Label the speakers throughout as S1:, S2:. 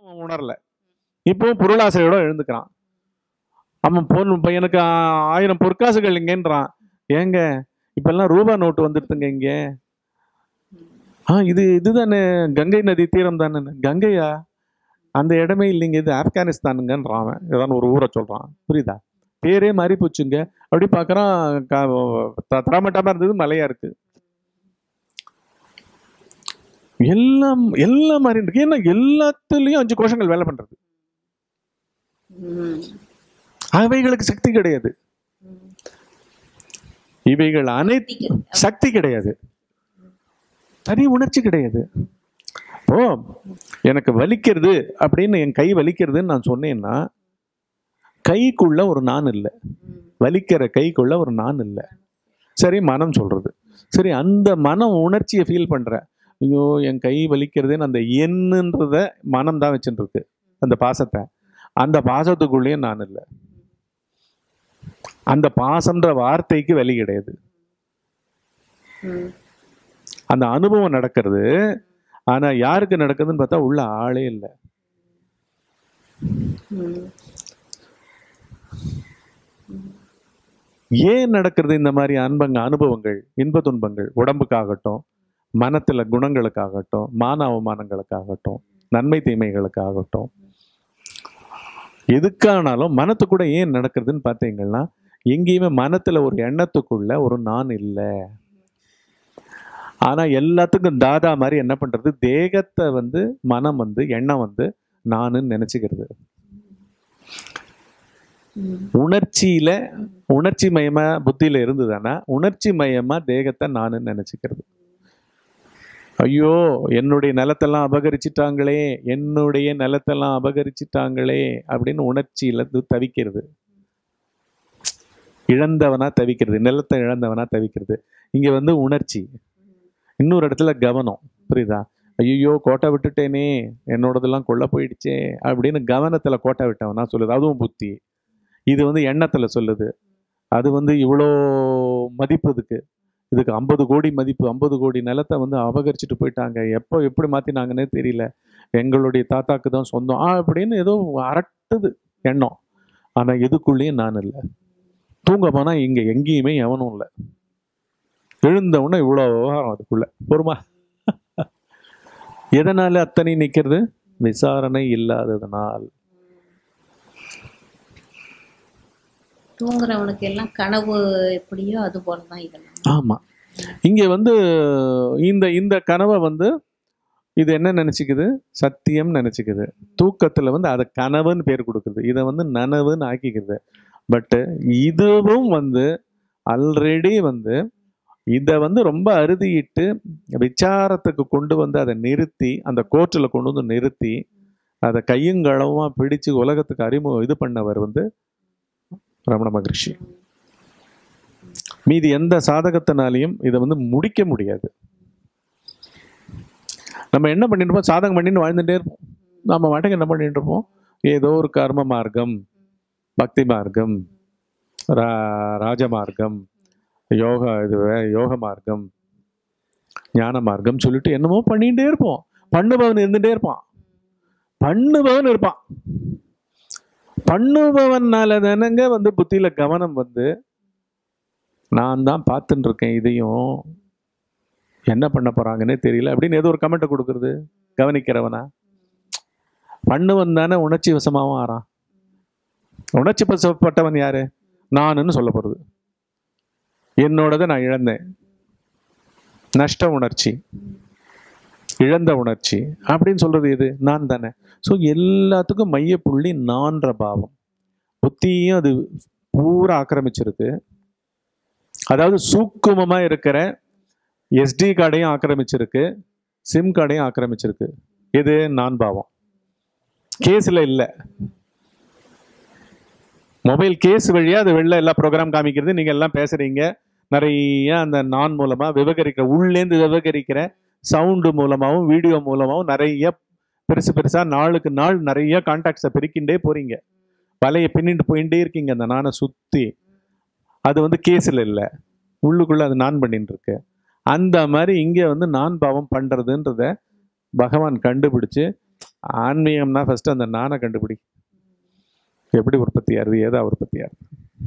S1: அவன் உணரல இப்போ பொருளாசையோட எழுந்துக்கிறான் அவன் பொண்ணு பையனுக்கு ஆ- ஆயிரம் பொற்காசுகள் இங்கேன்றான் ஏங்க இப்பெல்லாம் ரூபா நோட்டு வந்துடுதுங்க இங்க ஆ இது இதுதானே கங்கை நதி தீரம் தானே கங்கையா அந்த இடமே இல்லைங்க இது ஆப்கானிஸ்தானுங்கன்றான் அவன் ஏதாவது ஒரு ஊரை சொல்றான் புரியுதா பேரே மாறி போச்சுங்க அப்படி பார்க்கறான் க- தரமட்டமா இருந்தது மலையா இருக்கு எல்லாம் எல்லாம் மாறி இருக்கு ஏன்னா எல்லாத்துலயும் அஞ்சு கோஷங்கள் வேலை பண்றது
S2: ம்.
S1: அவைகளுக்கு சக்தி கிடையாது
S2: ம்.
S1: இவைகள் அனைத்து சக்தி கிடையாது தனி உணர்ச்சி கிடையாது ஓ எனக்கு வலிக்கிறது அப்படின்னு என் கை வலிக்கிறதுன்னு நான் சொன்னேன்னா கைக்குள்ள ஒரு நான் இல்லை
S2: ம்.
S1: வலிக்கிற கைக்குள்ள ஒரு நான் இல்லை சரி மனம் சொல்றது சரி அந்த மனம் உணர்ச்சியை ஃபீல் பண்ற ஐயோ என் கை வலிக்கிறதுன்னு அந்த எண்ணுன்றத மனம் தான் வச்சுட்டு இருக்கு அந்த பாசத்தை அந்த பாசத்துக்குள்ளேயும் நான் இல்லை அந்த பாசம்ன்ற வார்த்தைக்கு வலி கிடையாது
S2: ம்.
S1: அந்த அனுபவம் நடக்கிறது ஆனா யாருக்கு நடக்குதுன்னு பார்த்தா உள்ள ஆளே இல்லை
S2: ம்.
S1: ஏன் நடக்கிறது இந்த மாதிரி அன்பங்க அனுபவங்கள் இன்ப துன்பங்கள் உடம்புக்காகட்டும் மனத்துல குணங்களுக்காகட்டும் மான அவமானங்களுக்காகட்டும் நன்மை தீமைகளுக்காகட்டும் எதுக்கானாலும் மனத்து கூட ஏன் நடக்கிறதுன்னு பார்த்தீங்கன்னா எங்கேயுமே மனத்துல ஒரு எண்ணத்துக்குள்ள ஒரு நான் இல்லை ஆனா எல்லாத்துக்கும் தாதா மாதிரி என்ன பண்றது தேகத்தை வந்து மனம் வந்து எண்ணம் வந்து நானுன்னு நினைச்சுக்கிறது
S2: ம்.
S1: உணர்ச்சியில உணர்ச்சி மயமா புத்தியில இருந்ததுன்னா உணர்ச்சி மயமா தேகத்தை நானுன்னு நினைச்சுக்கிறது ஐயோ என்னுடைய நிலத்தெல்லாம் அபகரிச்சிட்டாங்களே என்னுடைய நிலத்தெல்லாம் அபகரிச்சிட்டாங்களே அப்படின்னு உணர்ச்சியில இது தவிக்கிறது இழந்தவனா தவிக்கிறது நிலத்தை இழந்தவனா தவிக்கிறது இங்க வந்து உணர்ச்சி இன்னொரு இடத்துல கவனம் புரியுதா ஐயோ கோட்டை விட்டுட்டேனே என்னோடதெல்லாம் கொள்ள போயிடுச்சே அப்படின்னு கவனத்துல கோட்டை விட்டவனா சொல்லுது அதுவும் புத்தி இது வந்து எண்ணத்துல சொல்லுது அது வந்து இவ்வளோ மதிப்பு இதுக்கு இதுக்கு ஐம்பது கோடி மதிப்பு ஐம்பது கோடி நிலத்தை வந்து அபகரிச்சுட்டு போயிட்டாங்க எப்போ எப்படி மாத்தினாங்கன்னே தெரியல எங்களுடைய தாத்தாக்கு தான் சொந்தம் ஆ அப்படின்னு ஏதோ அரட்டுது எண்ணம் ஆனா எதுக்குள்ளேயும் நான் இல்லை தூங்க போனா இங்க எங்கேயுமே எவனும் இல்லை எழுந்த உடனே இவ்வளோ விவகாரம் அதுக்குள்ள பொறுமா எதனால அத்தனை நிக்கிறது விசாரணை இல்லாததனால்
S2: தூங்குறவனுக்கு எல்லாம் கனவு எப்படியோ அது போலதான் இதெல்லாம்
S1: ஆமா இங்க வந்து இந்த இந்த கனவை வந்து இது என்ன நினைச்சுக்குது சத்தியம் நினைச்சுக்குது தூக்கத்துல வந்து அதை கனவுன்னு பேர் கொடுக்குது இதை வந்து நனவுன்னு ஆக்கிக்குது பட் இதுவும் வந்து ஆல்ரெடி வந்து இதை வந்து ரொம்ப அறுதியிட்டு விசாரத்துக்கு கொண்டு வந்து அதை நிறுத்தி அந்த கோர்ட்டில் கொண்டு வந்து நிறுத்தி அதை கையுங்களவுமா பிடிச்சு உலகத்துக்கு அறிமுகம் இது பண்ணவர் வந்து ரமண மகரிஷி மீதி எந்த சாதகத்தினாலையும் இதை வந்து முடிக்க முடியாது நம்ம என்ன பண்ணிட்டு இருப்போம் சாதகம் பண்ணிட்டு வாழ்ந்துட்டே இருப்போம் நம்ம மாட்டுக்கு என்ன பண்ணிட்டு இருப்போம் ஏதோ ஒரு கர்ம மார்க்கம் பக்தி மார்க்கம் ரா- ராஜ மார்க்கம் யோகா இது வே- யோக மார்க்கம் ஞான மார்க்கம் சொல்லிட்டு என்னமோ பண்ணிட்டே இருப்போம் பண்ணுபவன் இருந்துட்டே இருப்பான் பண்ணுபவன் இருப்பான் பண்ணுபவனால தானங்க வந்து புத்தியில கவனம் வந்து நான் தான் பார்த்துட்டு இருக்கேன் இதையும் என்ன பண்ண போறாங்கன்னே தெரியல அப்படின்னு ஏதோ ஒரு கமெண்ட்டை கொடுக்கறது கவனிக்கிறவனா பண்ணுவன் தானே உணர்ச்சி வசமாவும் ஆறான் உணர்ச்சி வசப்பட்டவன் யாரு நானுன்னு சொல்ல போறது என்னோடதை நான் இழந்தேன் நஷ்ட உணர்ச்சி இழந்த உணர்ச்சி அப்படின்னு சொல்றது எது நான் தானே ஸோ எல்லாத்துக்கும் மையப்புள்ளி நான்ற பாவம் புத்தியும் அது பூரா ஆக்கிரமிச்சிருக்கு அதாவது சூக்குமமா இருக்கிற எஸ்டி கார்டையும் ஆக்கிரமிச்சிருக்கு சிம் கார்டையும் ஆக்கிரமிச்சிருக்கு இது நான் பாவம் கேஸ்ல இல்லை மொபைல் கேஸ் வழியா அது வெளில எல்லா ப்ரோக்ராம் காமிக்கிறது நீங்க எல்லாம் பேசுறீங்க நிறைய அந்த நான் மூலமா விவகரிக்கிற உள்ளேந்து விவகரிக்கிற சவுண்டு மூலமாகவும் வீடியோ மூலமாகவும் நிறைய பெருசு பெருசா நாளுக்கு நாள் நிறைய கான்டாக்ட்ஸை பெருக்கிண்டே போறீங்க வலையை பின்னிட்டு போயிட்டே இருக்கீங்க அந்த நானை சுத்தி அது வந்து கேஸில் இல்லை உள்ளுக்குள்ள அது நான் பண்ணிட்டு இருக்கு அந்த மாதிரி இங்கே வந்து நான் பாவம் பண்றதுன்றத பகவான் கண்டுபிடிச்சு ஆன்மீகம்னா ஃபர்ஸ்ட் அந்த நானை கண்டுபிடி எப்படி உற்பத்தி ஆகுது ஏதா உற்பத்தி ஆகுது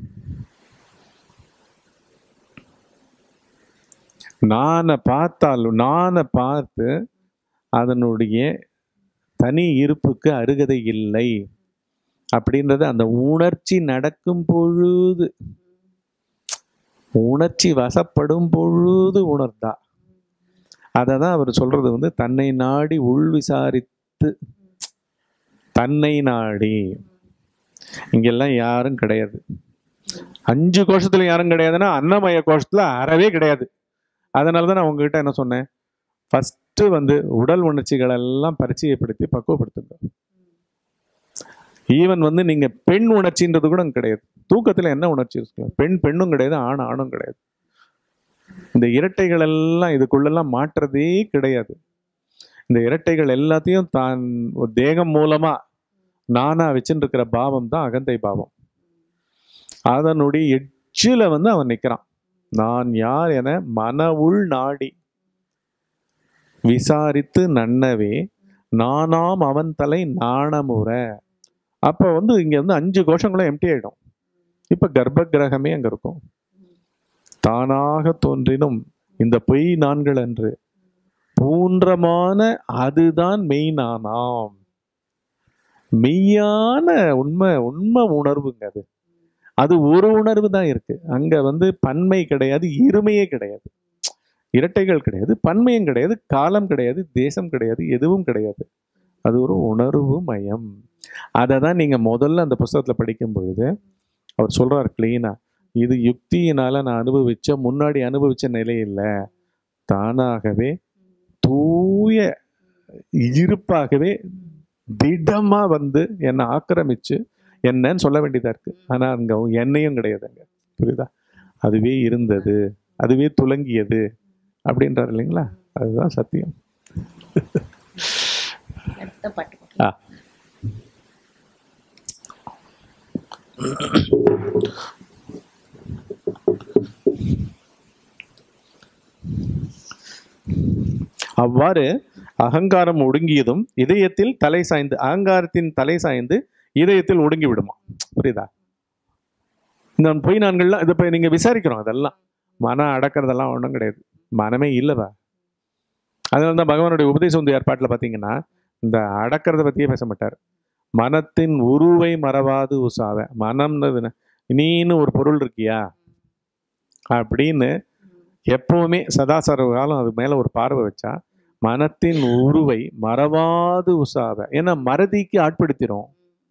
S1: நானை பார்த்தாலும் நானை பார்த்து அதனுடைய தனி இருப்புக்கு அருகதை இல்லை அப்படின்றது அந்த உணர்ச்சி நடக்கும் பொழுது உணர்ச்சி வசப்படும் பொழுது உணர்ந்தா அதை தான் அவர் சொல்றது வந்து தன்னை நாடி உள் விசாரித்து தன்னை நாடி இங்கெல்லாம் யாரும் கிடையாது அஞ்சு கோஷத்துல யாரும் கிடையாதுன்னா அன்னமய கோஷத்துல அறவே கிடையாது அதனால தான் நான் உங்ககிட்ட என்ன சொன்னேன் ஃபர்ஸ்ட் வந்து உடல் உணர்ச்சிகள் எல்லாம் பரிச்சயப்படுத்தி பக்குவப்படுத்துங்க ஈவன் வந்து நீங்க பெண் உணர்ச்சின்றது கூட அங்க கிடையாது தூக்கத்துல என்ன உணர்ச்சி இருக்கு பெண் பெண்ணும் கிடையாது ஆண் ஆணும் கிடையாது இந்த இரட்டைகள் எல்லாம் இதுக்குள்ளெல்லாம் மாற்றுறதே கிடையாது இந்த இரட்டைகள் எல்லாத்தையும் தான் ஒரு தேகம் மூலமா நானா வச்சுட்டு இருக்கிற பாவம் தான் அகந்தை பாவம் அதனுடைய எட்ஜில் வந்து அவன் நிற்கிறான் நான் யார் என மன உள் நாடி விசாரித்து நன்னவே நானாம் அவன் தலை நாணமுற அப்போ வந்து இங்க வந்து அஞ்சு கோஷங்களும் எம்டி ஆயிடும் இப்ப கர்ப்ப கிரகமே அங்க இருக்கும் தானாக தோன்றினும் இந்த பொய் நான்கள் அன்று பூன்றமான அதுதான் மெய் நானாம் மெய்யான உண்மை உண்மை உணர்வுங்க அது அது ஒரு உணர்வு தான் இருக்கு அங்க வந்து பன்மை கிடையாது இருமையே கிடையாது இரட்டைகள் கிடையாது பன்மையும் கிடையாது காலம் கிடையாது தேசம் கிடையாது எதுவும் கிடையாது அது ஒரு உணர்வு மயம் அதை தான் நீங்க முதல்ல அந்த புஸ்தகத்துல படிக்கும் பொழுது அவர் சொல்றார் கிளீனா இது யுக்தியினால நான் அனுபவிச்ச முன்னாடி அனுபவிச்ச நிலை இல்லை தானாகவே தூய இருப்பாகவே திடமா வந்து என்னை ஆக்கிரமிச்சு என்னன்னு சொல்ல வேண்டியதா இருக்கு ஆனா அங்க என்னையும் கிடையாது அங்க புரியுதா அதுவே இருந்தது அதுவே துலங்கியது அப்படின்றாரு இல்லைங்களா அதுதான் சத்தியம்
S2: அடுத்த பாட்டு
S1: ஆ அவ்வாறு அகங்காரம் ஒடுங்கியதும் இதயத்தில் தலை சாய்ந்து அகங்காரத்தின் தலை சாய்ந்து இதயத்தில் ஒடுங்கி விடுமா புரியுதா இந்த பொய் நான்கள்லாம் இதை இப்போ நீங்கள் விசாரிக்கிறோம் அதெல்லாம் மனம் அடக்கிறதெல்லாம் ஒன்றும் கிடையாது மனமே இல்லைவா அதனால தான் பகவானுடைய உபதேச உந்து ஏற்பாட்டில் பார்த்தீங்கன்னா இந்த அடக்கிறத பற்றியே பேச மாட்டார் மனத்தின் உருவை மறவாது உசாவ மனம்னது என்ன? நீன்னு ஒரு பொருள் இருக்கியா அப்படின்னு எப்பவுமே சதா சர்வ காலம் அது மேலே ஒரு பார்வை வச்சா மனத்தின் உருவை மறவாது உசாவ ஏன்னா மறதிக்கு ஆட்படுத்திடும்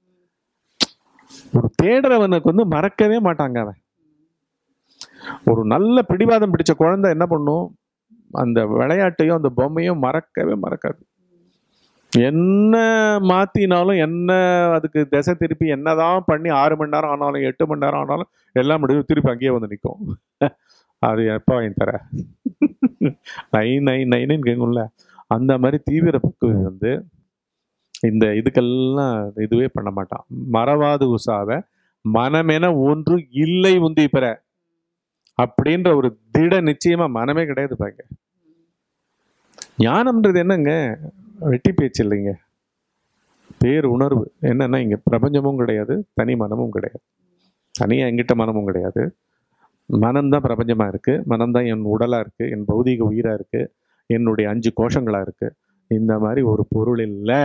S1: ஒரு தேடுறவனுக்கு வந்து மறக்கவே மாட்டாங்க அவன் ஒரு நல்ல பிடிவாதம் பிடிச்ச குழந்தை என்ன பண்ணும் அந்த விளையாட்டையும் அந்த பொம்மையும் மறக்கவே மறக்காது என்ன மாத்தினாலும் என்ன அதுக்கு திசை திருப்பி என்னதான் பண்ணி ஆறு மணி நேரம் ஆனாலும் எட்டு மணி நேரம் ஆனாலும் எல்லாம் முடியும் திருப்பி அங்கேயே வந்து நிற்கும் அது எப்போ வாங்கி தர நைன் நைன் நைனுன்னு கேட்கும்ல அந்த மாதிரி தீவிர பக்குவி வந்து இந்த இதுக்கெல்லாம் இதுவே பண்ண மாட்டான் மறவாது உசாவ மனமென ஒன்று இல்லை உந்தி பெற அப்படின்ற ஒரு திட நிச்சயமா மனமே கிடையாது பாங்க ஞானம்ன்றது என்னங்க வெட்டி பேச்சு இல்லைங்க பேர் உணர்வு என்னன்னா இங்க பிரபஞ்சமும் கிடையாது தனி மனமும் கிடையாது தனியா எங்கிட்ட மனமும் கிடையாது மனம்தான் பிரபஞ்சமா இருக்கு மனம்தான் என் உடலா இருக்கு என் பௌதீக உயிரா இருக்கு என்னுடைய அஞ்சு கோஷங்களா இருக்கு இந்த மாதிரி ஒரு பொருள் இல்லை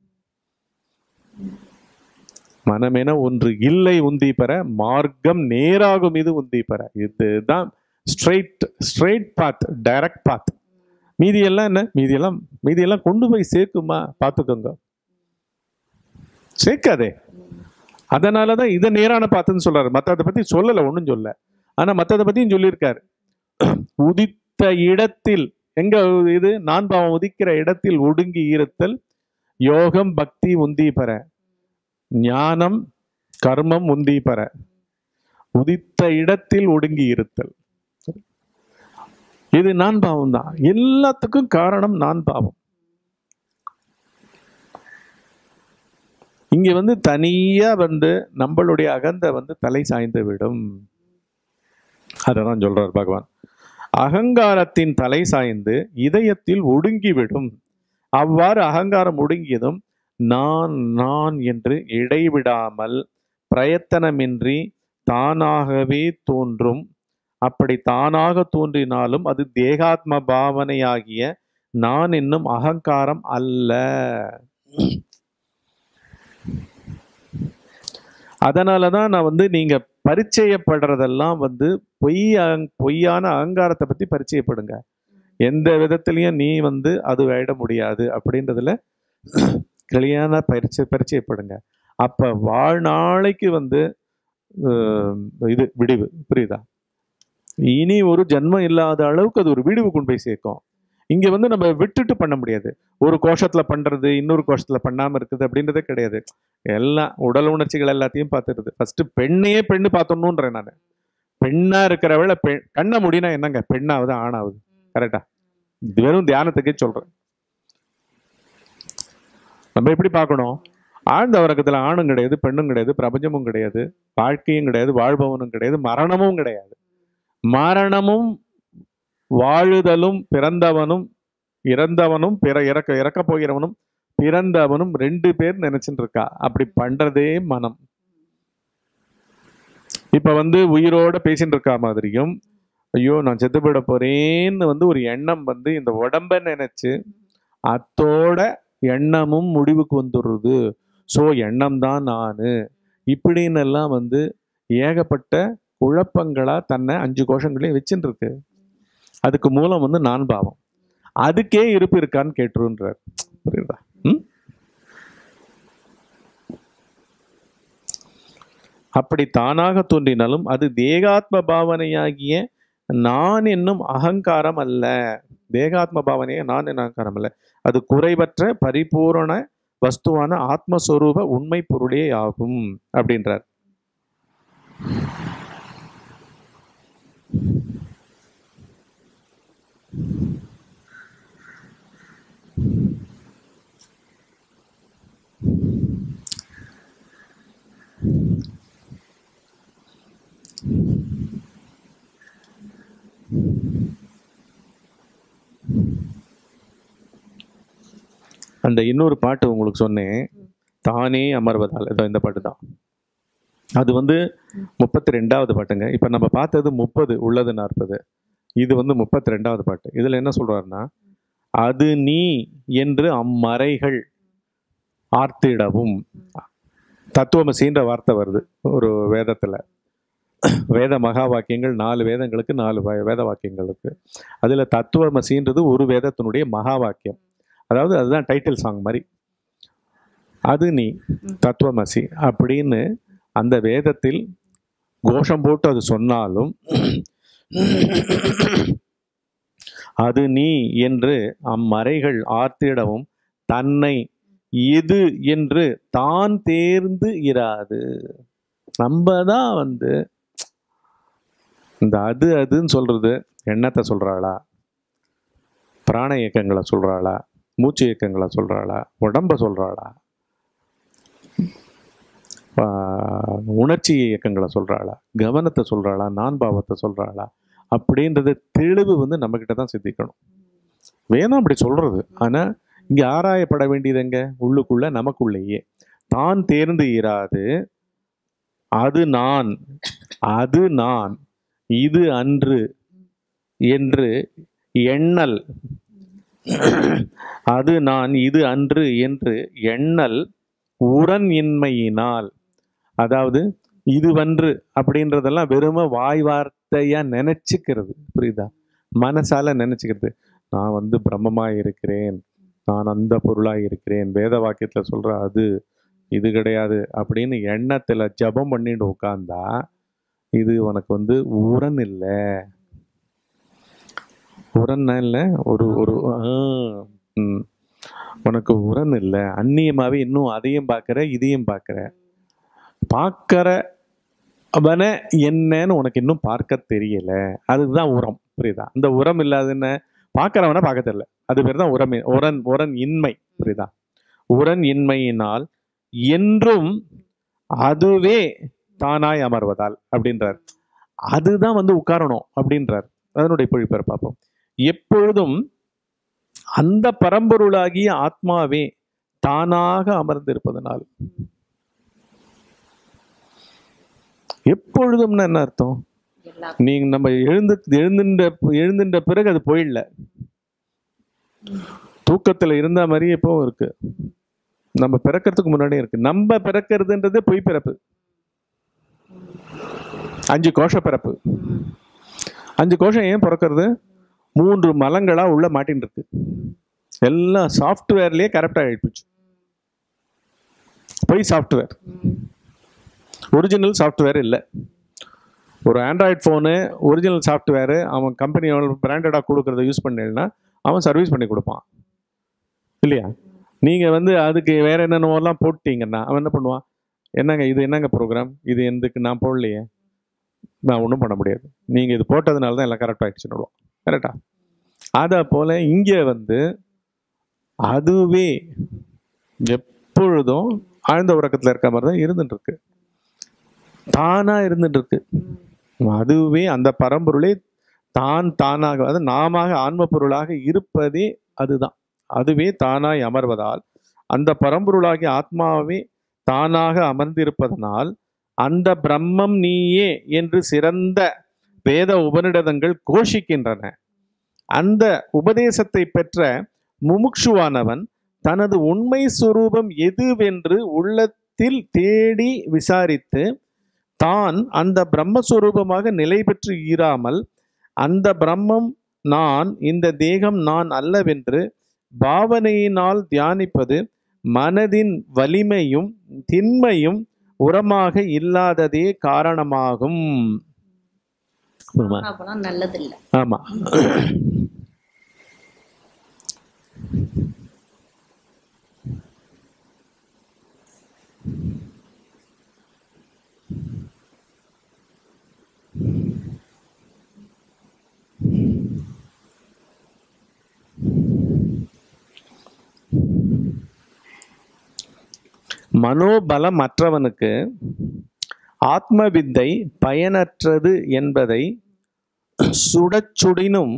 S1: மனமென ஒன்று இல்லை உந்தி பெற மார்க்கம் நேராகும் இது உந்தி பெற இதுதான் straight straight path direct path மீதியெல்லாம் என்ன மீதியெல்லாம் மீதியெல்லாம் கொண்டு போய் சேர்க்குமா பார்த்துக்கோங்க சேர்க்காதே அதனால தான் இதை நேரான பாத்துன்னு சொல்றாரு மற்றதை பத்தி சொல்லலை ஒன்றும் சொல்ல ஆனா மற்றதை பத்தியும் சொல்லியிருக்காரு உதித்த இடத்தில் எங்க இது நான் பாவம் உதிக்கிற இடத்தில் ஒடுங்கி இருத்தல் யோகம் பக்தி உந்தி பெற ஞானம் கர்மம் உந்தி பெற உதித்த இடத்தில் ஒடுங்கி இருத்தல் இது நான் பாவம் தான் எல்லாத்துக்கும் காரணம் நான் பாவம் இங்க வந்து தனியா வந்து நம்மளுடைய அகந்த வந்து தலை சாய்ந்து விடும் அததான் சொல்றார் பகவான் அகங்காரத்தின் தலை சாய்ந்து இதயத்தில் ஒடுங்கிவிடும் அவ்வாறு அகங்காரம் ஒடுங்கியதும் நான் நான் என்று இடைவிடாமல் பிரயத்தனமின்றி தானாகவே தோன்றும் அப்படி தானாக தோன்றினாலும் அது தேகாத்ம பாவனையாகிய நான் என்னும் அகங்காரம் அல்ல அதனால தான் நான் வந்து நீங்க பரிச்சயப்படுறதெல்லாம் வந்து பொய் அகங்- பொய்யான அகங்காரத்தை பத்தி பரிச்சயப்படுங்க எந்த விதத்திலையும் நீ வந்து அது விட முடியாது அப்படின்றதுல கிளியான பரிச்சை பரிச்சயப்படுங்க அப்ப வாழ்நாளைக்கு வந்து அஹ், இது விடிவு புரியுதா இனி ஒரு ஜென்மம் இல்லாத அளவுக்கு அது ஒரு விடிவு கொண்டு போய் சேர்க்கும் இங்க வந்து நம்ம விட்டுட்டு பண்ண முடியாது ஒரு கோஷத்துல பண்றது இன்னொரு கோஷத்துல பண்ணாம இருக்குது அப்படின்றதே கிடையாது எல்லாம் உடல் உணர்ச்சிகள் எல்லாத்தையும் பார்த்துருது ஃபர்ஸ்ட் பெண்ணையே பெண்ணு பார்த்தணுன்றேன் நான் பெண்ணா இருக்கிறவள பெண் கண்ண முடினா என்னங்க பெண்ணாவது ஆணாவது கரெக்டா இது வெறும் தியானத்துக்கே சொல்றேன் நம்ம எப்படி பார்க்கணும் ஆழ்ந்த உறக்கத்துல ஆணும் கிடையாது பெண்ணும் கிடையாது பிரபஞ்சமும் கிடையாது வாழ்க்கையும் கிடையாது வாழ்பவனும் கிடையாது மரணமும் கிடையாது மரணமும் வாழுதலும் பிறந்தவனும் இறந்தவனும் பிற இறக்க இறக்க போகிறவனும் பிறந்தவனும் ரெண்டு பேர் நினைச்சுட்டு இருக்கா அப்படி பண்றதே மனம் இப்ப வந்து உயிரோட பேசிட்டு இருக்கா மாதிரியும் ஐயோ நான் செத்து போயிட போறேன்னு வந்து ஒரு எண்ணம் வந்து இந்த உடம்ப நினைச்சு அத்தோட எண்ணமும் முடிவுக்கு வந்துடுறது ஸோ எண்ணம் தான் நானு இப்படின்னு எல்லாம் வந்து ஏகப்பட்ட குழப்பங்களா தன்னை அஞ்சு கோஷங்களையும் வச்சுட்டு இருக்கு அதுக்கு மூலம் வந்து நான் பாவம் அதுக்கே இருப்பு இருக்கான்னு கேட்டுருன்றார் புரியுதா ம்? அப்படி தானாக தோன்றினாலும் அது தேகாத்ம பாவனையாகிய நான் என்னும் அகங்காரம் அல்ல தேகாத்ம பாவனையே நான் என்னும் அகங்காரம் அல்ல அது குறைவற்ற பரிபூரண வஸ்துவான ஆத்மஸ்வரூப உண்மை பொருளே ஆகும் அப்படின்றார் அந்த இன்னொரு பாட்டு உங்களுக்கு சொன்னேன் தானே அமர்வதால் இதோ இந்த பாட்டு தான் அது வந்து முப்பத்தி ரெண்டாவது பாட்டுங்க இப்போ நம்ம பார்த்தது முப்பது உள்ளது நாற்பது இது வந்து முப்பத்தி ரெண்டாவது பாட்டு இதில் என்ன சொல்றாருன்னா அது நீ என்று அம்மறைகள் ஆர்த்திடவும் தத்துவமசின்ற வார்த்தை வருது ஒரு வேதத்தில் வேத மகா வாக்கியங்கள் நாலு வேதங்களுக்கு நாலு வ- வேத வாக்கியங்களுக்கு அதில் தத்துவமசின்றது ஒரு வேதத்தினுடைய மகா வாக்கியம் அதாவது அதுதான் டைட்டில் சாங் மாதிரி அது நீ தத்துவமசி அப்படின்னு அந்த வேதத்தில் கோஷம் போட்டு அது சொன்னாலும் அது நீ என்று அம்மறைகள் ஆர்த்திடவும் தன்னை இது என்று தான் தேர்ந்து இராது நம்ம தான் வந்து இந்த அது அதுன்னு சொல்றது எண்ணத்தை சொல்றாளா பிராண இயக்கங்களை சொல்றாளா மூச்சு இயக்கங்களை சொல்றாளா உடம்ப சொல்றாளா ஆஹ் உணர்ச்சி இயக்கங்களை சொல்றாளா கவனத்தை சொல்றாளா நான் பாவத்தை சொல்றாளா அப்படின்றது தெளிவு வந்து நம்ம கிட்ட தான் சித்திக்கணும் வேணும் அப்படி சொல்றது ஆனா இங்க ஆராயப்பட வேண்டியது எங்க உள்ளுக்குள்ள நமக்குள்ளேயே தான் தேர்ந்து இராது அது நான் அது நான் இது அன்று என்று எண்ணல் அது நான் இது அன்று என்று எண்ணல் உடன் இன்மையினால் அதாவது இதுவன்று அப்படின்றதெல்லாம் வெறும வாய் வார்த்தையா நினைச்சுக்கிறது புரியுதா மனசால நினைச்சுக்கிறது நான் வந்து பிரம்மமா இருக்கிறேன் நான் அந்த பொருளா இருக்கிறேன் வேத வாக்கியத்துல சொல்ற அது இது கிடையாது அப்படின்னு எண்ணத்துல ஜபம் பண்ணிட்டு உட்கார்ந்தா இது உனக்கு வந்து உரன் இல்லை உரன்னா இல்லை ஒரு ஒரு ஆ, ம். உனக்கு உரன் இல்லை அந்நியமாவே இன்னும் அதையும் பார்க்குற இதையும் பார்க்குற பார்க்கற அவனை என்னன்னு உனக்கு இன்னும் பார்க்க தெரியல அதுதான் உரம் புரியுதா அந்த உரம் இல்லாதுன்னு பார்க்கறவனை பார்க்க தெரியல அது பேர் தான் உரம் உரன் உரன் இன்மை புரியுதா உரன் இன்மையினால் என்றும் அதுவே தானாய் அமர்வதால் அப்படின்றார் அதுதான் வந்து உட்காரணும் அப்படின்றார் அதனுடைய பொழிப்பரை பார்ப்போம் எப்பொழுதும் அந்த பரம்பொருளாகிய ஆத்மாவே தானாக அமர்ந்திருப்பதனால் எப்பொழுதும்னா என்ன அர்த்தம்
S2: எல்லா
S1: நீங்க நம்ம எழுந்து எழுந்துட்ட எழுந்துட்ட பிறகு அது போயிடல தூக்கத்துல இருந்த மாதிரியே இப்பவும் இருக்கு நம்ம பிறக்கிறதுக்கு முன்னாடியே இருக்கு நம்ம பிறக்கிறதுன்றது பொய் பிறப்பு அஞ்சு கோஷ பிறப்பு
S2: ம்,
S1: அஞ்சு கோஷம் ஏன் பிறக்கிறது மூன்று மலங்களா உள்ள மாட்டின்னு இருக்கு எல்லாம் சாஃப்ட்வேர்லயே கரெக்டா ஆயிடுச்சு பொய் சாஃப்ட்வேர்
S2: ம்,
S1: ஒரிஜினல் சாஃப்ட்வேர் இல்லை ஒரு ஆண்ட்ராய்ட் ஃபோனு ஒரிஜினல் சாஃப்ட்வேரு அவன் கம்பெனி பிராண்டடாக கொடுக்குறத யூஸ் பண்ணலைன்னா அவன் சர்வீஸ் பண்ணி கொடுப்பான் இல்லையா நீங்கள் வந்து அதுக்கு வேற என்னென்னலாம் போட்டீங்கன்னா அவன் என்ன பண்ணுவான் என்னங்க இது என்னங்க ப்ரோக்ராம் இது எதுக்கு நான் போடலையே நான் ஒன்றும் பண்ண முடியாது நீங்கள் இது போட்டதுனால தான் எல்லாம் கரெக்டாக ஆயிடுச்சுன்னு விடுவான் கரெக்டா அதை போல் இங்கே வந்து அதுவே எப்பொழுதும் ஆழ்ந்த உறக்கத்தில் இருக்க மாதிரி தான் இருந்துட்டு இருக்கு தானா இருந்துட்டு இருக்கு
S2: ம்,
S1: அதுவே அந்த பரம்பொருளே தான் தானாக அது நாம ஆன்ம பொருளாக இருப்பதே அதுதான் அதுவே தானாய் அமர்வதால் அந்த பரம்பொருளாகிய ஆத்மாவே தானாக அமர்ந்திருப்பதனால் அந்த பிரம்மம் நீயே என்று சிறந்த வேத உபநிடதங்கள் கோஷிக்கின்றன அந்த உபதேசத்தை பெற்ற முமுட்சுவானவன் தனது உண்மை சுரூபம் எதுவென்று உள்ளத்தில் தேடி விசாரித்து தான் அந்த பிரம்மஸ்வரூபமாக நிலை பெற்று ஈராமல் அந்த பிரம்மம் நான் இந்த தேகம் நான் அல்லவென்று பாவனையினால் தியானிப்பது மனதின் வலிமையும் திண்மையும் உரமாக இல்லாததே காரணமாகும் ஆமா.
S2: அப்பெல்லாம் நல்லதில்ல
S1: ஆமா மனோபலம் அற்றவனுக்கு ஆத்ம வித்தை பயனற்றது என்பதை சுடச் சுடினும்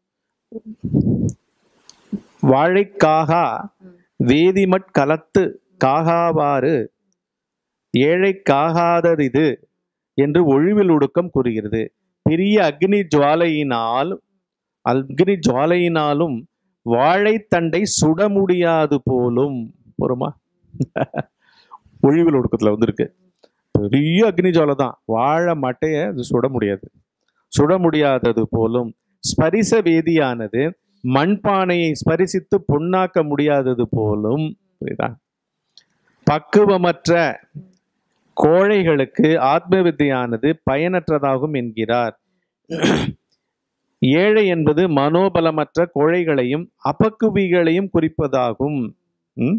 S1: வாழைக்காகா வேதிமட் கலத்து காகாவாறு ஏழைக்காகாதது என்று ஒழிவில் ஒடுக்கம் கூறுகிறது பெரிய அக்னி ஜுவாலையினால் அக்னி ஜுவாலையினாலும் வாழைத்தண்டை சுட முடியாது போலும் போருமா ஒழிவில் ஒடுக்கத்துல வந்திருக்கு பெரிய அக்னி ஜுவாலை தான் வாழை மட்டைய அது சுட முடியாது சுட முடியாதது போலும் ஸ்பரிச வேதியானது மண்பானையை ஸ்பரிசித்து பொன்னாக்க முடியாதது போலும் புரியுதா பக்குவமற்ற கோழைகளுக்கு ஆத்ம வித்தையானது பயனற்றதாகும் என்கிறார் ஏழை என்பது மனோபலமற்ற கோழைகளையும் அபக்குவிகளையும் குறிப்பதாகும் ம்?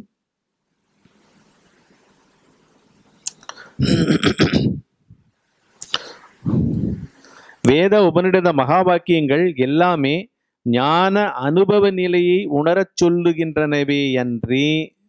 S1: வேத உபநிடத மகா வாக்கியங்கள் எல்லாமே ஞான அனுபவ நிலையை உணரச் சொல்லுகின்றனவே அன்றி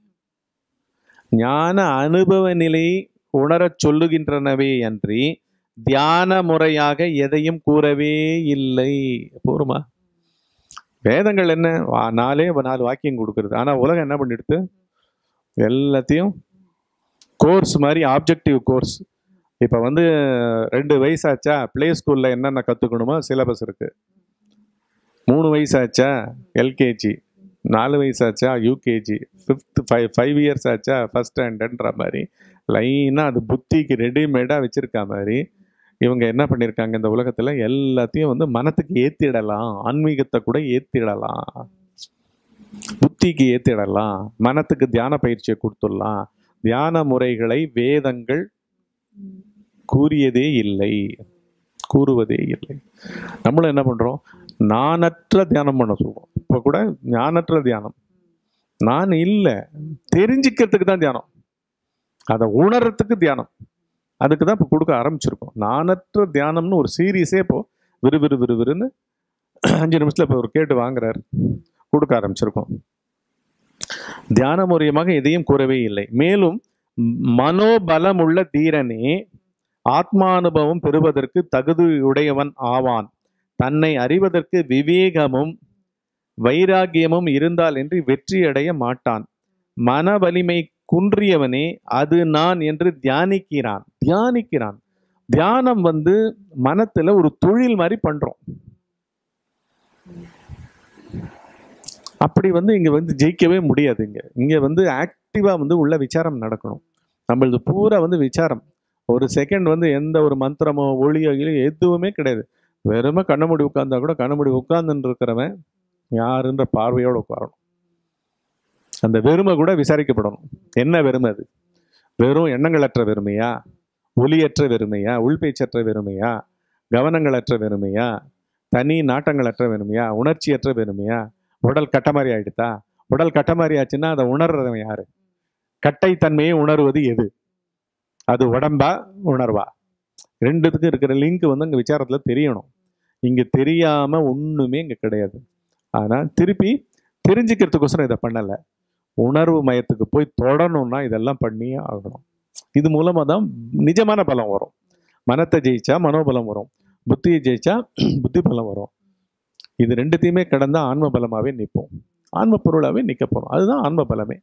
S1: ஞான அனுபவ நிலையை உணரச் சொல்லுகின்றனவே அன்றி தியான முறையாக எதையும் கூறவே இல்லை போருமா வேதங்கள் என்ன வா- நாலே நாலு வாக்கியம் கொடுக்கறது ஆனா உலகம் என்ன பண்ணிடுது எல்லாத்தையும் கோர்ஸ் மாதிரி ஆப்ஜெக்டிவ் கோர்ஸ் இப்போ வந்து ரெண்டு வயசாச்சா ப்ளே ஸ்கூலில் என்னென்ன கற்றுக்கணுமோ சிலபஸ் இருக்கு மூணு வயசாச்சா எல்கேஜி நாலு வயசாச்சா UKG fifth five five years ஆச்சா ஃபஸ்ட் ஸ்டாண்டர்ட்ன்ற மாதிரி லைனாக அது புத்திக்கு ரெடிமேடாக வச்சுருக்க மாதிரி இவங்க என்ன பண்ணியிருக்காங்க இந்த உலகத்தில் எல்லாத்தையும் வந்து மனத்துக்கு ஏற்றிடலாம் ஆன்மீகத்தை கூட ஏற்றிடலாம் புத்திக்கு ஏற்றிடலாம் மனத்துக்கு தியான பயிற்சியை கொடுத்துடலாம் தியான முறைகளை வேதங்கள் கூறியதே இல்லை கூறுவதே இல்லை நம்மளும் என்ன பண்றோம் நானற்ற தியானம் பண்ண சொல்றோம் இப்போ கூட ஞானற்ற தியானம் நான் இல்லை தெரிஞ்சுக்கிறதுக்கு தான் தியானம் அதை உணர்றதுக்கு தியானம் அதுக்கு தான் இப்போ கொடுக்க ஆரம்பிச்சிருக்கோம் நானற்ற தியானம்னு ஒரு சீரீஸே இப்போ விறு விறு விறு விறுன்னு அஞ்சு நிமிஷத்துல இப்போ ஒரு கேட்டு வாங்குறாரு கொடுக்க ஆரம்பிச்சிருக்கோம் தியான மூலியமாக எதையும் கூறவே இல்லை மேலும் மனோபலமுள்ள தீரனே ஆத்மானுபவம் பெறுவதற்கு தகுதியுடையவன் ஆவான் தன்னை அறிவதற்கு விவேகமும் வைராகியமும் இருந்தால் என்று வெற்றி அடைய மாட்டான் மன வலிமை குன்றியவனே அது நான் என்று தியானிக்கிறான் தியானிக்கிறான் தியானம் வந்து மனத்துல ஒரு தொழில் மாதிரி பண்றோம் அப்படி வந்து இங்க வந்து ஜெயிக்கவே முடியாது இங்க இங்க வந்து ஆக்டிவா வந்து உள்ள விசாரம் நடக்கணும் நம்மளது பூரா வந்து விசாரம் ஒரு செகண்ட் வந்து எந்த ஒரு மந்திரமோ ஒளியோ கிளியோ எதுவுமே கிடையாது வெறுமை கண்ண மூடி உட்கார்ந்தா கூட கண்ண மூடி உட்கார்ந்துன்னு இருக்கிறவன் யாருன்ற பார்வையோட உட்காரணும் அந்த வெறுமை கூட விசாரிக்கப்படணும் என்ன வெறுமை அது வெறும் எண்ணங்களற்ற வெறுமையா ஒலியற்ற வெறுமையா உள்பேச்சற்ற வெறுமையா கவனங்களற்ற வெறுமையா தனி நாட்டங்களற்ற வெறுமையா உணர்ச்சியற்ற வெறுமையா உடல் கட்டமாரி ஆயிடுதா உடல் கட்டமாரி ஆச்சுன்னா அதை உணர்றவன் யாரு கட்டைத்தன்மையை உணர்வது எது அது உடம்பா உணர்வா ரெண்டுத்துக்கும் இருக்கிற லிங்க் வந்து அங்கே விசாரத்துல தெரியணும் இங்க தெரியாம ஒண்ணுமே இங்க கிடையாது ஆனா திருப்பி தெரிஞ்சுக்கிறதுக்கோசரம் இதை பண்ணல உணர்வு மயத்துக்கு போய் தொடணும்னா இதெல்லாம் பண்ணியே ஆகணும் இது மூலமா தான் நிஜமான பலம் வரும் மனத்தை ஜெயிச்சா மனோபலம் வரும் புத்தியை ஜெயிச்சா புத்தி பலம் வரும் இது ரெண்டுத்தையுமே கடந்தா ஆன்ம பலமாவே நிற்போம் ஆன்ம பொருளாவே நிக்க போறோம் அதுதான் ஆன்ம பலமே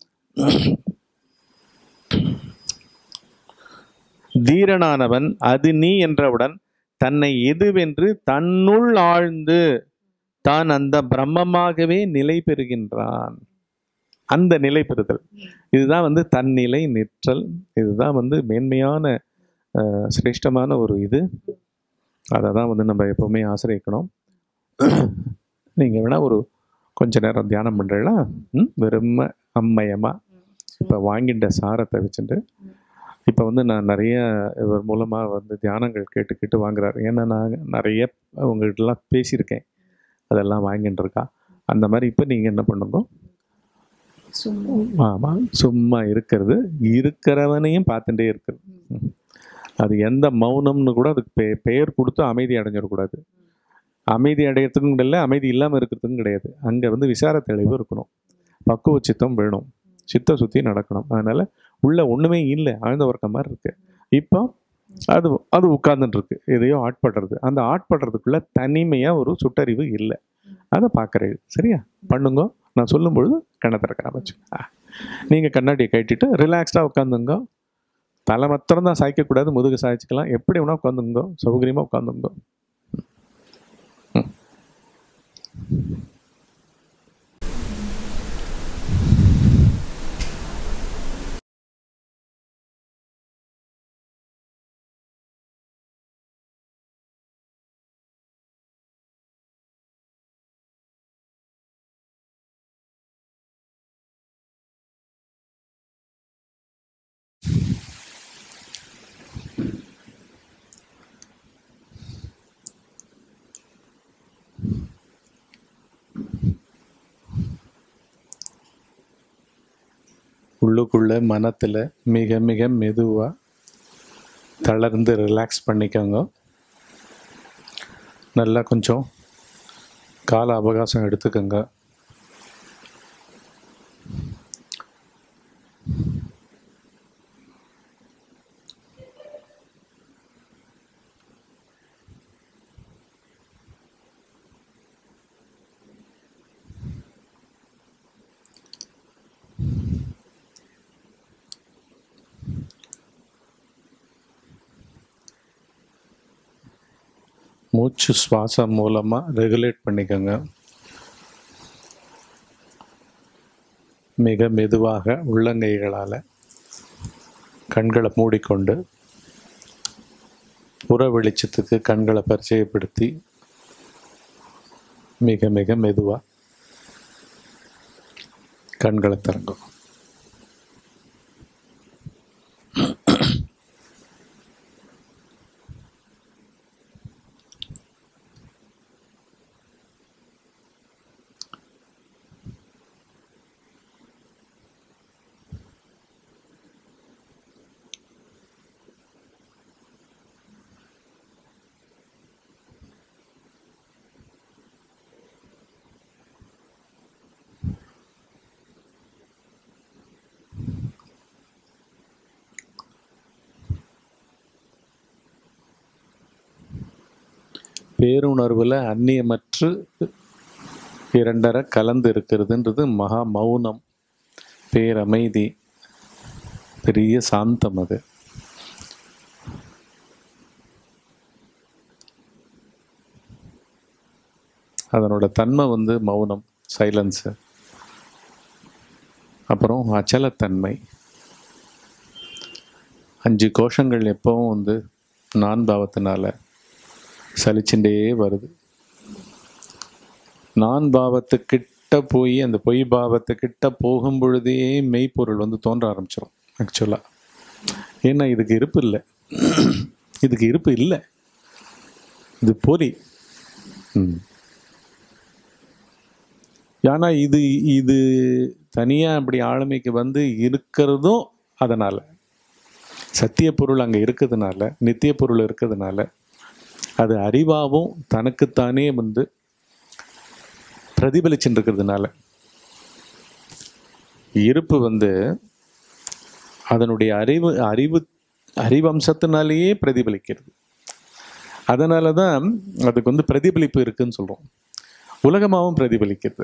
S1: தீரனானவன் அது நீ என்றவுடன் தன்னை எதுவென்று தன்னுள் ஆழ்ந்து தான் அந்த பிரம்மமாகவே நிலை பெறுகின்றான் அந்த நிலை பெறுதல் இதுதான் வந்து தன்னிலை நிற்றல் இதுதான் வந்து மேன்மையான அஹ், சிரேஷ்டமான ஒரு இது அதை தான் வந்து நம்ம எப்பவுமே ஆசிரியக்கணும் நீங்கள் வேணால் ஒரு கொஞ்ச நேரம் தியானம் பண்ணுறீங்களா ம் வெறும அம்மயமாக இப்போ வாங்கிட்ட சாரத்தை வச்சுட்டு இப்போ வந்து நான் நிறைய இவர் மூலமாக வந்து தியானங்கள் கேட்டு கேட்டு வாங்குறாரு ஏன்னா நான் நிறைய உங்கள்கிட்டலாம் பேசியிருக்கேன் அதெல்லாம் வாங்கிட்டு இருக்கா அந்த மாதிரி இப்போ நீங்கள் என்ன பண்ணுங்க
S2: சும்மா
S1: ஆமாம் சும்மா இருக்கிறது இருக்கிறவனையும் பார்த்துட்டே இருக்கிறது ம். அது எந்த மௌனம்னு கூட அதுக்கு பெ பெயர் கொடுத்து அமைதி அடைஞ்சிடக்கூடாது அமைதி அடையிறதுக்கும் இல்லை அமைதி இல்லாமல் இருக்கிறதுக்கும் கிடையாது அங்கே வந்து விசார தெளிவு இருக்கணும் பக்குவ சித்தம் வேணும் சித்த சுற்றி நடக்கணும் அதனால உள்ள ஒன்றுமே இல்லை ஆழ்ந்த உறக்க மாதிரி இருக்கு இப்போ அது அது உட்கார்ந்துட்டு இருக்கு எதையோ ஆட்படுறது அந்த ஆட்படுறதுக்குள்ள தனிமையாக ஒரு சுட்டறிவு இல்லை அதை பார்க்குறது சரியா பண்ணுங்க நான் சொல்லும் பொழுது கண்ணை திறக்கிற வச்சு நீங்கள் கண்ணாடியை கட்டிட்டு ரிலாக்ஸ்டாக உட்காந்துங்க தலை மாத்திரம் தான் சாய்க்கக்கூடாது முதுகு சாய்ச்சிக்கலாம் எப்படி வேணா உட்காந்துங்க சௌகரியமாக உட்காந்துங்க உள்ளுக்குள்ள மனத்தில் மிக மிக மெதுவாக தளர்ந்து ரிலாக்ஸ் பண்ணிக்கோங்க நல்லா கொஞ்சம் கால அவகாசம் எடுத்துக்கோங்க மூச்சு சுவாசம் மூலமாக ரெகுலேட் பண்ணிக்கோங்க மிக மெதுவாக உள்ளங்கைகளால் கண்களை மூடிக்கொண்டு புற வெளிச்சத்துக்கு கண்களை பரிச்சயப்படுத்தி மிக மிக மெதுவாக கண்களை திறங்கும் பேருணர்வில் அந்நியமற்று இரண்டரை கலந்து இருக்கிறதுன்றது மகா மௌனம் பேரமைதி பெரிய சாந்தம் அது அதனோட தன்மை வந்து மௌனம் சைலன்ஸு அப்புறம் அச்சலத்தன்மை அஞ்சு கோஷங்கள் எப்பவும் வந்து நான் பாவத்தினால சலிச்சுட்டே வருது நான் பாவத்துக்கிட்ட போய் அந்த பொய் பாவத்துக்கிட்ட போகும் பொழுதே மெய்ப்பொருள் வந்து தோன்ற ஆரம்பிச்சிடும் ஆக்சுவலாக ஏன்னா இதுக்கு இருப்பு இல்லை இதுக்கு இருப்பு இல்லை இது போலி ம் ஏன்னா இது இது தனியாக அப்படி ஆளுமைக்கு வந்து இருக்கிறதும் அதனால் சத்திய பொருள் அங்கே இருக்கிறதுனால நித்திய பொருள் இருக்கிறதுனால அது அறிவாகவும் தனக்குத்தானே வந்து பிரதிபலிச்சுட்டு இருக்கிறதுனால இருப்பு வந்து அதனுடைய அறிவு அறிவு அறிவம்சத்தினாலேயே பிரதிபலிக்கிறது அதனால தான் அதுக்கு வந்து பிரதிபலிப்பு இருக்குன்னு சொல்கிறோம் உலகமாகவும் பிரதிபலிக்கிறது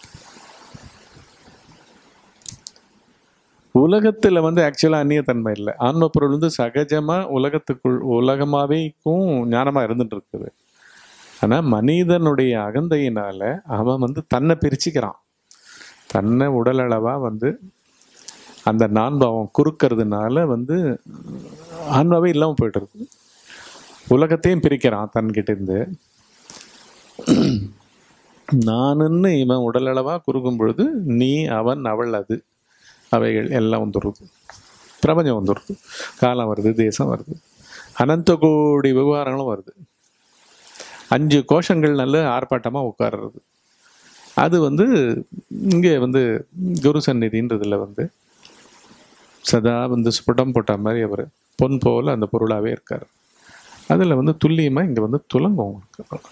S1: உலகத்தில் வந்து ஆக்சுவலாக அந்நியத்தன்மை இல்லை ஆன்ம பொருள் வந்து சகஜமாக உலகத்துக்குள் உலகமாவேக்கும் ஞானமாக இருந்துட்டு இருக்குது ஆனால் மனிதனுடைய அகந்தையினால அவன் வந்து தன்னை பிரிச்சுக்கிறான் தன்னை உடலளவாக வந்து அந்த நான்பாவம் குறுக்கிறதுனால வந்து ஆன்மாவே இல்லாமல் போயிட்டுருக்கு உலகத்தையும் பிரிக்கிறான் தன்கிட்ட இருந்து நானுன்னு இவன் உடலளவாக குறுக்கும் பொழுது நீ அவன் அவள் அது அவைகள் எல்லாம் வந்துடுது பிரபஞ்சம் வந்துடுது காலம் வருது தேசம் வருது அனந்த கோடி விவகாரங்களும் வருது அஞ்சு கோஷங்கள் நல்ல ஆர்ப்பாட்டமாக உட்கார்றது அது வந்து இங்கே வந்து குரு சந்நிதின்றதுல வந்து சதா வந்து ஸ்புடம் போட்ட மாதிரி அவர் பொன் போல் அந்த பொருளாகவே இருக்கார் அதில் வந்து துல்லியமாக இங்கே வந்து துலங்கும் உங்களுக்கு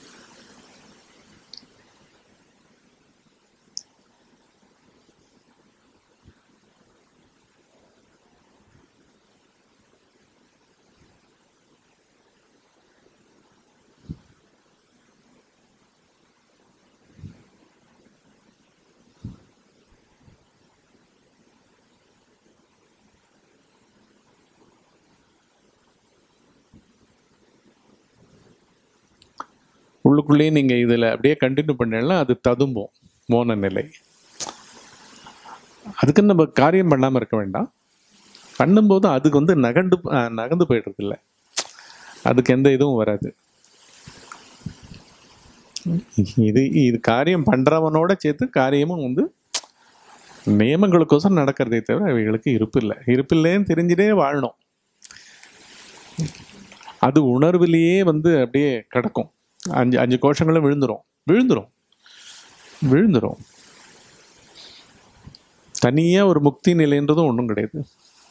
S1: உள்ளுக்குள்ளேயே நீங்கள் இதில் அப்படியே கண்டினியூ பண்ணலாம் அது ததும்பும் மோன நிலை அதுக்குன்னு நம்ம காரியம் பண்ணாமல் இருக்க வேண்டாம் பண்ணும்போது அதுக்கு வந்து நகண்டு அஹ், நகர்ந்து போயிடுறது இல்லை அதுக்கு எந்த இதுவும் வராது இது இது காரியம் பண்ணுறவனோட சேர்த்து காரியமும் வந்து நியமங்களுக்கோசரம் நடக்கிறதே தவிர அவைகளுக்கு இருப்பு இல்லை இருப்பு இல்லைன்னு தெரிஞ்சுட்டே வாழணும் அது உணர்விலேயே வந்து அப்படியே கிடக்கும் அஞ்சு அஞ்சு கோஷங்களும் விழுந்துரும் விழுந்துரும் விழுந்துரும் தனியாக ஒரு முக்தி நிலைன்றதும் ஒன்றும் கிடையாது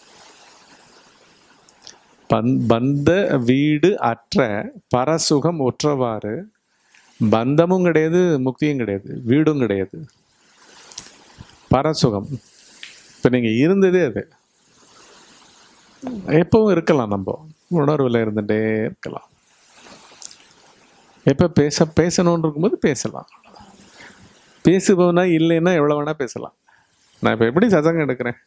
S1: பந் பந்த வீடு அற்ற பரசுகம் ஒற்றவாறு பந்தமும் கிடையாது முக்தியும் கிடையாது வீடும் கிடையாது பரசுகம் இப்போ நீங்கள் இருந்ததே அது எப்பவும் இருக்கலாம் நம்ம உணர்வில் இருந்துகிட்டே இருக்கலாம் எப்போ பேச பேசணும்னு இருக்கும்போது பேசலாம் பேசுபவனா இல்லைன்னா எவ்வளோ வேணால் பேசலாம் நான் இப்போ எப்படி சசங்கம் எடுக்கிறேன்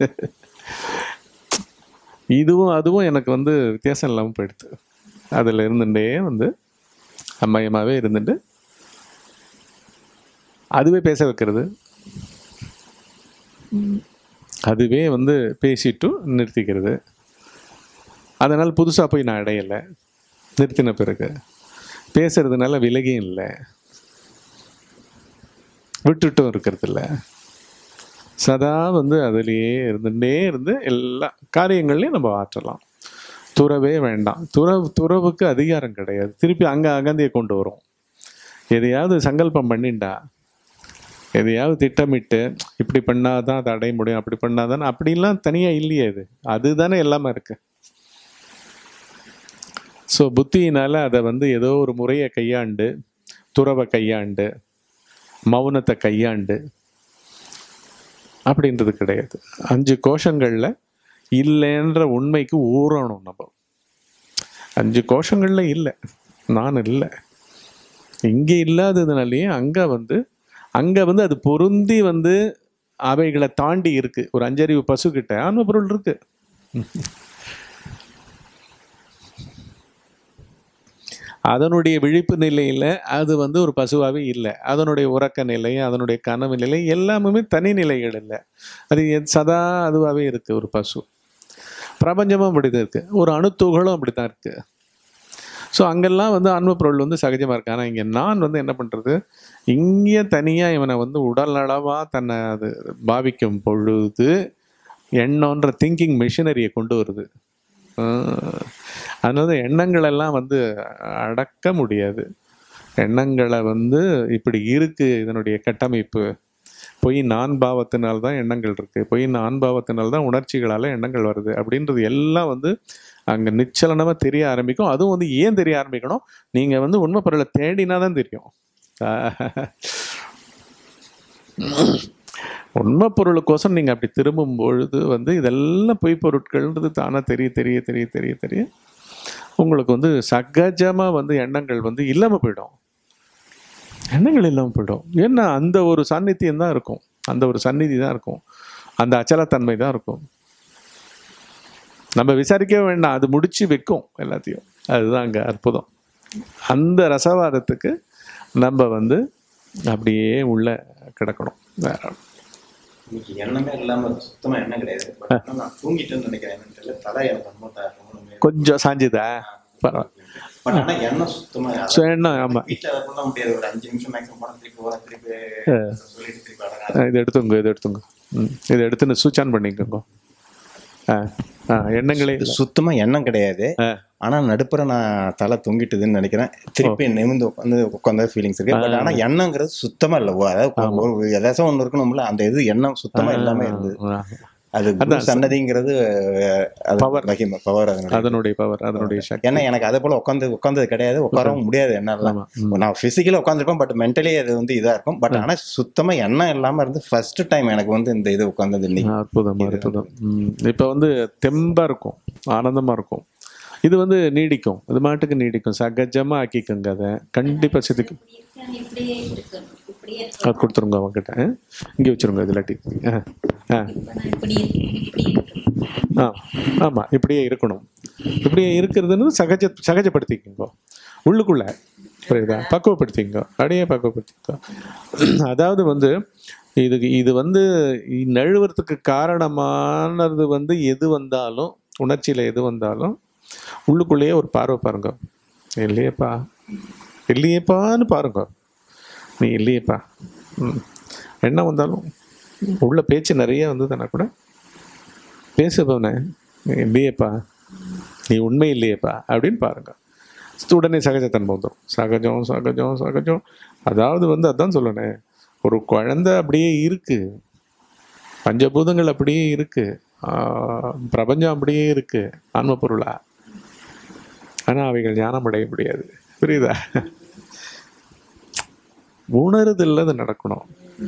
S1: இதுவும் அதுவும் எனக்கு வந்து வித்தியாசம் இல்லாமல் போயிடுது அதில் இருந்துட்டே வந்து அம்மையமாகவே இருந்துட்டு அதுவே பேச வைக்கிறது அதுவே வந்து பேசிட்டு நிறுத்திக்கிறது அதனால் புதுசாக போய் நான் அடையலை நிறுத்தின பிறகு பேசுறதுனால விலகியும் இல்லை விட்டுட்டும் இருக்கிறது இல்லை சதா வந்து அதுலேயே இருந்துட்டே இருந்து எல்லா காரியங்கள்லையும் நம்ம ஆற்றலாம் துறவே வேண்டாம் துறவு துறவுக்கு அதிகாரம் கிடையாது திருப்பி அங்கே அகந்தியை கொண்டு வரும் எதையாவது சங்கல்பம் பண்ணிண்டா எதையாவது திட்டமிட்டு இப்படி பண்ணாதான் அதை அடைய முடியும் அப்படி பண்ணாதான் அப்படிலாம் தனியாக இல்லையே இது அதுதானே எல்லாமே இருக்கு ஸோ புத்தியினால அதை வந்து ஏதோ ஒரு முறையை கையாண்டு துறவை கையாண்டு மௌனத்தை கையாண்டு அப்படின்றது கிடையாது அஞ்சு கோஷங்களில் இல்லைன்ற உண்மைக்கு ஊறணும் நம்ம அஞ்சு கோஷங்களில் இல்லை நான் இல்லை இங்கே இல்லாததுனாலேயே அங்கே வந்து அங்கே வந்து அது பொருந்தி வந்து அவைகளை தாண்டி இருக்கு ஒரு அஞ்சறிவு பசு கிட்ட ஆன்ம பொருள் இருக்கு அதனுடைய விழிப்பு நிலையில் அது வந்து ஒரு பசுவாகவே இல்லை அதனுடைய உறக்க நிலை அதனுடைய கனவு நிலை எல்லாமே தனி நிலைகள் இல்லை அது எத்- சதா அதுவாகவே இருக்குது ஒரு பசு பிரபஞ்சமும் அப்படி தான் இருக்குது ஒரு அணுத்துகளும் அப்படி தான் இருக்குது ஸோ அங்கெல்லாம் வந்து ஆன்ம பொருள் வந்து சகஜமாக இருக்கு ஆனால் இங்கே நான் வந்து என்ன பண்ணுறது இங்கே தனியாக இவனை வந்து உடல் அளவாக தன்னை அது பாவிக்கும் பொழுது எண்ணம்ன்ற திங்கிங் மிஷினரியை கொண்டு வருது ஆஹ் அதனால எண்ணங்கள் எல்லாம் வந்து அடக்க முடியாது எண்ணங்களை வந்து இப்படி இருக்கு இதனுடைய கட்டமைப்பு பொய் நான் பாவத்தினால் தான் எண்ணங்கள் இருக்கு பொய் நான் பாவத்தினால் தான் உணர்ச்சிகளால் எண்ணங்கள் வருது அப்படின்றது எல்லாம் வந்து அங்கே நிச்சலனமாக தெரிய ஆரம்பிக்கும் அதுவும் வந்து ஏன் தெரிய ஆரம்பிக்கணும் நீங்கள் வந்து உண்மை பொருளை தேடினா தான் தெரியும் உண்மை பொருளுக்கோசம் நீங்கள் அப்படி திரும்பும் பொழுது வந்து இதெல்லாம் பொய் பொருட்கள்ன்றது தானாக தெரிய தெரிய தெரிய தெரிய தெரிய உங்களுக்கு வந்து சகஜமாக வந்து எண்ணங்கள் வந்து இல்லாமல் போயிடும் எண்ணங்கள் இல்லாமல் போயிடும் ஏன்னா அந்த ஒரு சாநித்தியம் தான் இருக்கும் அந்த ஒரு சந்நிதி தான் இருக்கும் அந்த அச்சலத்தன்மை தான் இருக்கும் நம்ம விசாரிக்கவே வேண்டாம் அது முடிச்சு வைக்கும் எல்லாத்தையும் அதுதான் அங்கே அற்புதம் அந்த ரசவாதத்துக்கு நம்ம வந்து அப்படியே உள்ள கிடக்கணும் வேற
S3: இன்னைக்கு எண்ணமே இல்லாம சுத்தமா எண்ணம் கிடையாது பட் ஆனா நான் தூங்கிட்டேன்னு நினைக்கிறேன் என்னன்னு தெரியல தலை எனக்கு ரொம்ப த- ரொம்ப நோய்.
S1: கொஞ்சம் சாஞ்சுதா பரவாயில்ல
S3: பட் ஆனா எண்ணம் சுத்தமா
S1: ஸோ என்ன ஆமாம்
S3: வீட்டுல அதை பண்ண முடியாது ஒரு அஞ்சு நிமிஷம் மேக்ஸிமம் போன திருப்பி வர திருப்பி சொல்லிட்டு திருப்பி அடங்க
S1: இது எடுத்துங்க இது எடுத்துங்க ம் இதை எடுத்துன்னு சுவிச் ஆன் பண்ணிக்கோங்க ஆ ஆ எண்ணங்களே இல்ல.
S3: சுத்தமா எண்ணம் கிடையாது
S1: ஆ.
S3: ஆனா நடுப்புற நான் தலை தொங்கிட்டுதுன்னு நினைக்கிறேன் திருப்பி நிமிந்து உட்காந்து உட்காந்த ஃபீலிங்ஸ் இருக்கு பட் ஆனா எண்ணங்கிறது சுத்தமா இல்ல ஓ, அதாவது ஒரு எதாச்சும் ஒண்ணு இருக்கணும்ல அந்த இது எண்ணம் சுத்தமா இல்லாம இருந்தது
S1: ஆ,
S3: அது குரு சன்னதிங்கிறது
S1: Power.
S3: பவர் அதனுடைய
S1: அதனுடைய பவர் அதனுடைய சக்தி
S3: ஏன்னா எனக்கு அதே போல உட்காந்து உட்காந்தது கிடையாது உட்காரவும் முடியாது என்னால
S1: ஆமா ம்.
S3: நான் பிசிக்கலா உட்காந்துருப்பேன் பட் மென்டலி அது வந்து இதா இருக்கும் பட் ஆனா சுத்தமா எண்ணம் இல்லாம இருந்து ஃபர்ஸ்ட் டைம் எனக்கு வந்து இந்த இது உட்காந்தது இன்னைக்கு
S1: அற்புதம் அற்புதம் ம். இப்ப வந்து தெம்பா இருக்கும் ஆனந்தமா இருக்கும் இது வந்து நீடிக்கும் இது மாட்டுக்கு நீடிக்கும் சகஜமா ஆக்கிக்கோங்க அதை கண்டிப்பா சிதிக்கும்
S2: இப்படியே இருக்கணும் இப்படியே
S1: அது கொடுத்துருங்க அவங்ககிட்ட ஆ? இங்கே வச்சிருங்க இது இல்லாட்டி ஆ ஆ
S2: இப்ப நான் இப்படி இருக்கேன் இப்படி இருக்கேன்
S1: ஆ ஆமாம் இப்படியே இருக்கணும் இப்படியே இருக்கிறதுன்னு சகஜ சகஜப்படுத்திக்கோங்க உள்ளுக்குள்ள புரியுதா பக்குவப்படுத்திக்கோ அப்படியே பக்குவப்படுத்திக்கோ அதாவது வந்து இதுக்கு இது வந்து நழுவுறதுக்கு காரணமானது வந்து எது வந்தாலும் உணர்ச்சியில் எது வந்தாலும் உள்ளுக்குள்ளேயே ஒரு பார்வை பாருங்க இல்லையேப்பா இல்லையேப்பான்னு பாருங்க நீ இல்லையேப்பா ம் என்ன வந்தாலும் உள்ள பேச்சு நிறைய வந்ததுன்னா கூட பேசுபவனே இல்லையேப்பா நீ உண்மை இல்லையேப்பா அப்படின்னு பாருங்க உடனே சகஜத்தன்மை வந்துடும் சகஜம் சகஜம் சகஜம் அதாவது வந்து அதான் சொல்லணேன் ஒரு குழந்தை அப்படியே இருக்கு பஞ்சபூதங்கள் அப்படியே இருக்கு ஆஹ் பிரபஞ்சம் அப்படியே இருக்கு ஆன்ம பொருளா ஆனா அவைகள் ஞானம் அடைய முடியாது புரியுதா உணருதல்ல அது நடக்கணும்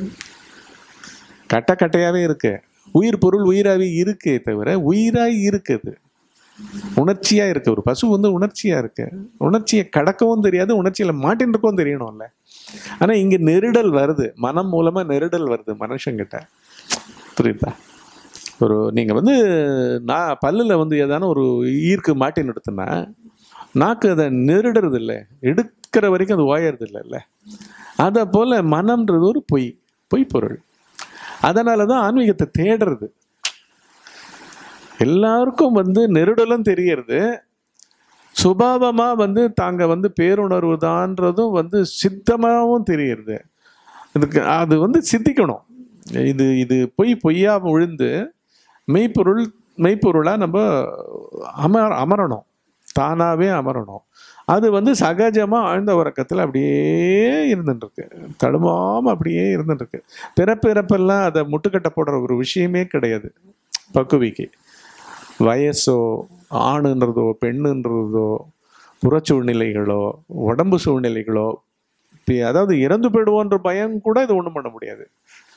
S1: கட்ட கட்டையாவே இருக்கு உயிர் பொருள் உயிராவே இருக்கே தவிர உயிராய் இருக்குது உணர்ச்சியா இருக்கு ஒரு பசு வந்து உணர்ச்சியா இருக்கு உணர்ச்சியை கடக்கவும் தெரியாது உணர்ச்சியில மாட்டின்னு இருக்கவும் தெரியணும்ல ஆனா இங்க நெருடல் வருது மனம் மூலமா நெருடல் வருது மனுஷங்கிட்ட புரியுதா ஒரு நீங்க வந்து நான் பல்லுல வந்து ஏதான ஒரு ஈர்க்கு மாட்டின்னு எடுத்தனா நாக்கு அதை நெருடுறது இல்லை எடுக்கிற வரைக்கும் அது ஓயறது இல்லைல்ல அதை போல மனம்ன்றது ஒரு பொய் பொய் பொருள் அதனால தான் ஆன்மீகத்தை தேடுறது எல்லாருக்கும் வந்து நெருடலும் தெரியறது சுபாவமா வந்து தாங்க வந்து பேருணர்வு தான்றதும் வந்து சித்தமாகவும் தெரியறது இதுக்கு அது வந்து சித்திக்கணும் இது இது பொய் பொய்யா விழுந்து மெய்ப்பொருள் மெய்ப்பொருளாக நம்ம அமர அமரணும் தானாகவே அமரணும் அது வந்து சகஜமாக ஆழ்ந்த உறக்கத்தில் அப்படியே இருந்துட்டுருக்கு தடுமாமல் அப்படியே இருந்துட்டுருக்கு பிறப்பு இறப்பெல்லாம் அதை முட்டுக்கட்டை போடுற ஒரு விஷயமே கிடையாது பக்குவிக்கு வயசோ ஆணுன்றதோ பெண்ணுன்றதோ புற சூழ்நிலைகளோ உடம்பு சூழ்நிலைகளோ பி- அதாவது இறந்து போயிடுவோன்ற பயம் கூட இது ஒன்றும் பண்ண முடியாது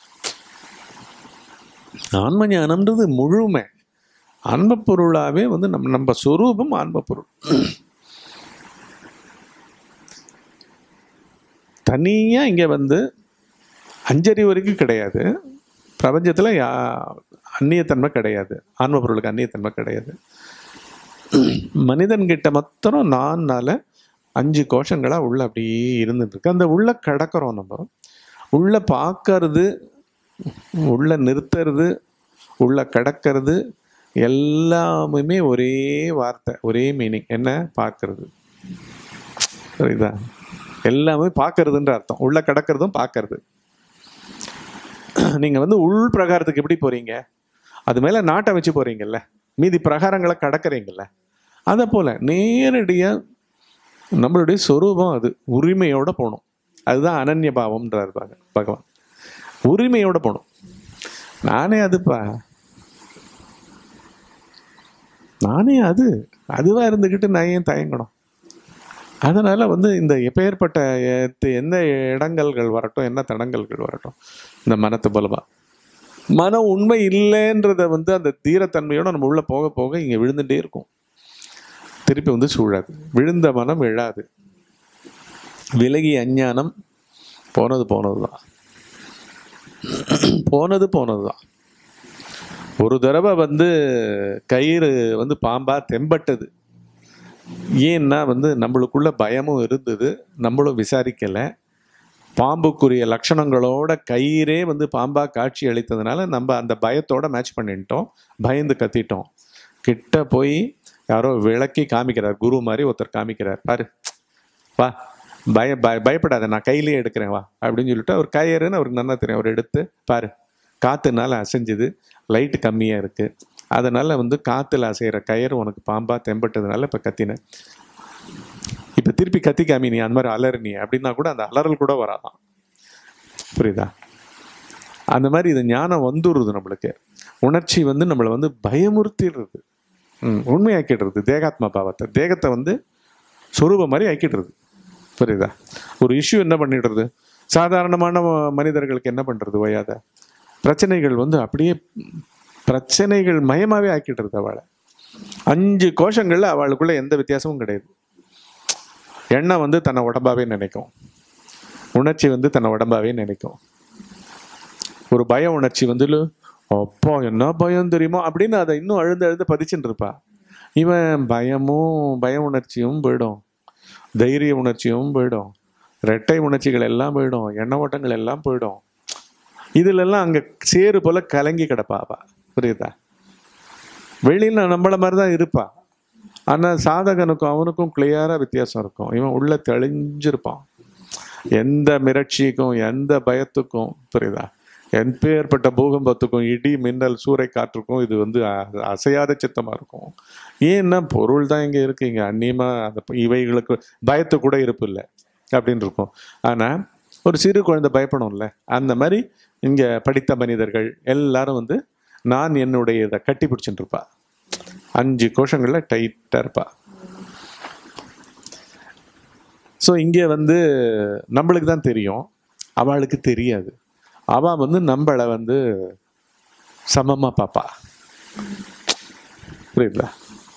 S1: ஆன்ம ஞானம்ன்றது முழுமை ஆன்ம பொருளாவே வந்து நம்ம நம்ம சொரூபம் ஆன்ம பொருள் தனியா இங்க வந்து அஞ்சறி வரைக்கும் கிடையாது பிரபஞ்சத்தில் யா அந்நியத்தன்மை கிடையாது ஆன்ம பொருளுக்கு அந்நியத்தன்மை கிடையாது மனிதன்கிட்ட மாத்திரம் நான்னால அஞ்சு கோஷங்களா உள்ள அப்படியே இருந்துட்டு இருக்கு அந்த உள்ள கடக்கிறோம் நம்ம உள்ள பார்க்கறது உள்ள நிறுத்துறது உள்ள கடக்கிறது எல்லாமுமே ஒரே வார்த்தை ஒரே மீனிங் என்ன பார்க்கறது புரியுதா எல்லாமே பார்க்கறதுன்ற அர்த்தம் உள்ள கடக்கிறதும் பார்க்கறது நீங்க வந்து உள் பிரகாரத்துக்கு எப்படி போறீங்க அது மேல நாட்டை வச்சு போறீங்கல்ல மீதி பிரகாரங்களை கடக்கிறீங்கல்ல அதை போல நேரடியா நம்மளுடைய சொரூபம் அது உரிமையோட போகணும் அதுதான் அனன்ய பாவம்ன்றார் பக- பகவான் உரிமையோட போகணும் நானே அதுப்பா நானே அது அதுவா இருந்துக்கிட்டு நான் ஏன் தயங்கணும் அதனால வந்து இந்த எப்பேற்பட்ட எத்த- எந்த இடங்கள்கள் வரட்டும் என்ன தடங்கல்கள் வரட்டும் இந்த மனத்து பலமா மனம் உண்மை இல்லைன்றத வந்து அந்த தீரத்தன்மையோட நம்ம உள்ள போக போக இங்க விழுந்துட்டே இருக்கும் திருப்பி வந்து சூழாது விழுந்த மனம் விழாது விலகி அஞ்ஞானம் போனது போனதுதான் போனது போனதுதான் ஒரு தடவை வந்து கயிறு வந்து பாம்பா தெம்பட்டது ஏன்னா வந்து நம்மளுக்குள்ள பயமும் இருந்தது நம்மளும் விசாரிக்கல பாம்புக்குரிய லட்சணங்களோட கயிறே வந்து பாம்பா காட்சி அளித்ததுனால நம்ம அந்த பயத்தோட மேட்ச் பண்ணிட்டோம் பயந்து கத்திட்டோம் கிட்ட போய் யாரோ விளக்கி காமிக்கிறார் குரு மாதிரி ஒருத்தர் காமிக்கிறார் பாரு வா பய பய பயப்படாத நான் கையிலேயே எடுக்கிறேன் வா அப்படின்னு சொல்லிட்டு அவர் கயிறுன்னு அவருக்கு நல்லா தெரியும் அவர் எடுத்து பாரு காத்துனால அசைஞ்சுது லைட்டு கம்மியாக இருக்கு அதனால வந்து காத்துல அசைகிற கயிறு உனக்கு பாம்பா தெம்பட்டதுனால இப்போ கத்தினேன் இப்போ திருப்பி கத்தி காமி நீ அந்த மாதிரி அலறு நீ அப்படின்னா கூட அந்த அலறல் கூட வராதான் புரியுதா அந்த மாதிரி இது ஞானம் வந்துடுறது நம்மளுக்கு உணர்ச்சி வந்து நம்மளை வந்து பயமுறுத்திடுறது ம், உண்மையாக்கிடுறது தேகாத்மா பாவத்தை தேகத்தை வந்து சொரூபம் மாதிரி ஆக்கிடுறது புரியுதா ஒரு இஷ்யூ என்ன பண்ணிடுறது சாதாரணமான ம- மனிதர்களுக்கு என்ன பண்றது ஓயாத பிரச்சனைகள் வந்து அப்படியே பிரச்சனைகள் மயமாவே ஆக்கிடுறது அவளை அஞ்சு கோஷங்கள்ல அவளுக்குள்ள எந்த வித்தியாசமும் கிடையாது எண்ணம் வந்து தன்னை உடம்பாவே நினைக்கும் உணர்ச்சி வந்து தன்னை உடம்பாவே நினைக்கும் ஒரு பய உணர்ச்சி வந்து அப்பா என்ன பயம் தெரியுமா அப்படின்னு அதை இன்னும் அழுந்து அழுந்து பதிச்சுட்டு இருப்பா இவன் பயமும் பய உணர்ச்சியும் போயிடும் தைரிய உணர்ச்சியும் போயிடும் ரெட்டை உணர்ச்சிகள் எல்லாம் போயிடும் எண்ண ஓட்டங்கள் எல்லாம் போயிடும் இதுல எல்லாம் அங்க சேறு போல கலங்கி கிடப்பா அவ புரியுதா வெளியில நம்மள மாதிரி தான் இருப்பா ஆனா சாதகனுக்கும் அவனுக்கும் கிளியரா வித்தியாசம் இருக்கும் இவன் உள்ள தெளிஞ்சிருப்பான் எந்த மிரட்சிக்கும் எந்த பயத்துக்கும் புரியுதா எப்பேற்பட்ட பூகம்பத்துக்கும் இடி மின்னல் சூறை காற்றுக்கும் இது வந்து அ- அசையாத சித்தமா இருக்கும் ஏன்னா பொருள் தான் இங்க இருக்கு இங்க அந்நியமா அந்த இவைகளுக்கு பயத்து கூட இருப்பு இல்லை அப்படின்னு இருக்கும் ஆனா ஒரு சிறு குழந்தை பயப்படும்ல அந்த மாதிரி இங்க படித்த மனிதர்கள் எல்லாரும் வந்து நான் என்னுடைய இதை கட்டி பிடிச்சிட்டு இருப்பா அஞ்சு கோஷங்கள்ல டைட்டா இருப்பா ஸோ இங்கே வந்து நம்மளுக்கு தான் தெரியும் அவளுக்கு தெரியாது அவ வந்து நம்மளை வந்து சமமா பாப்பா புரியுதா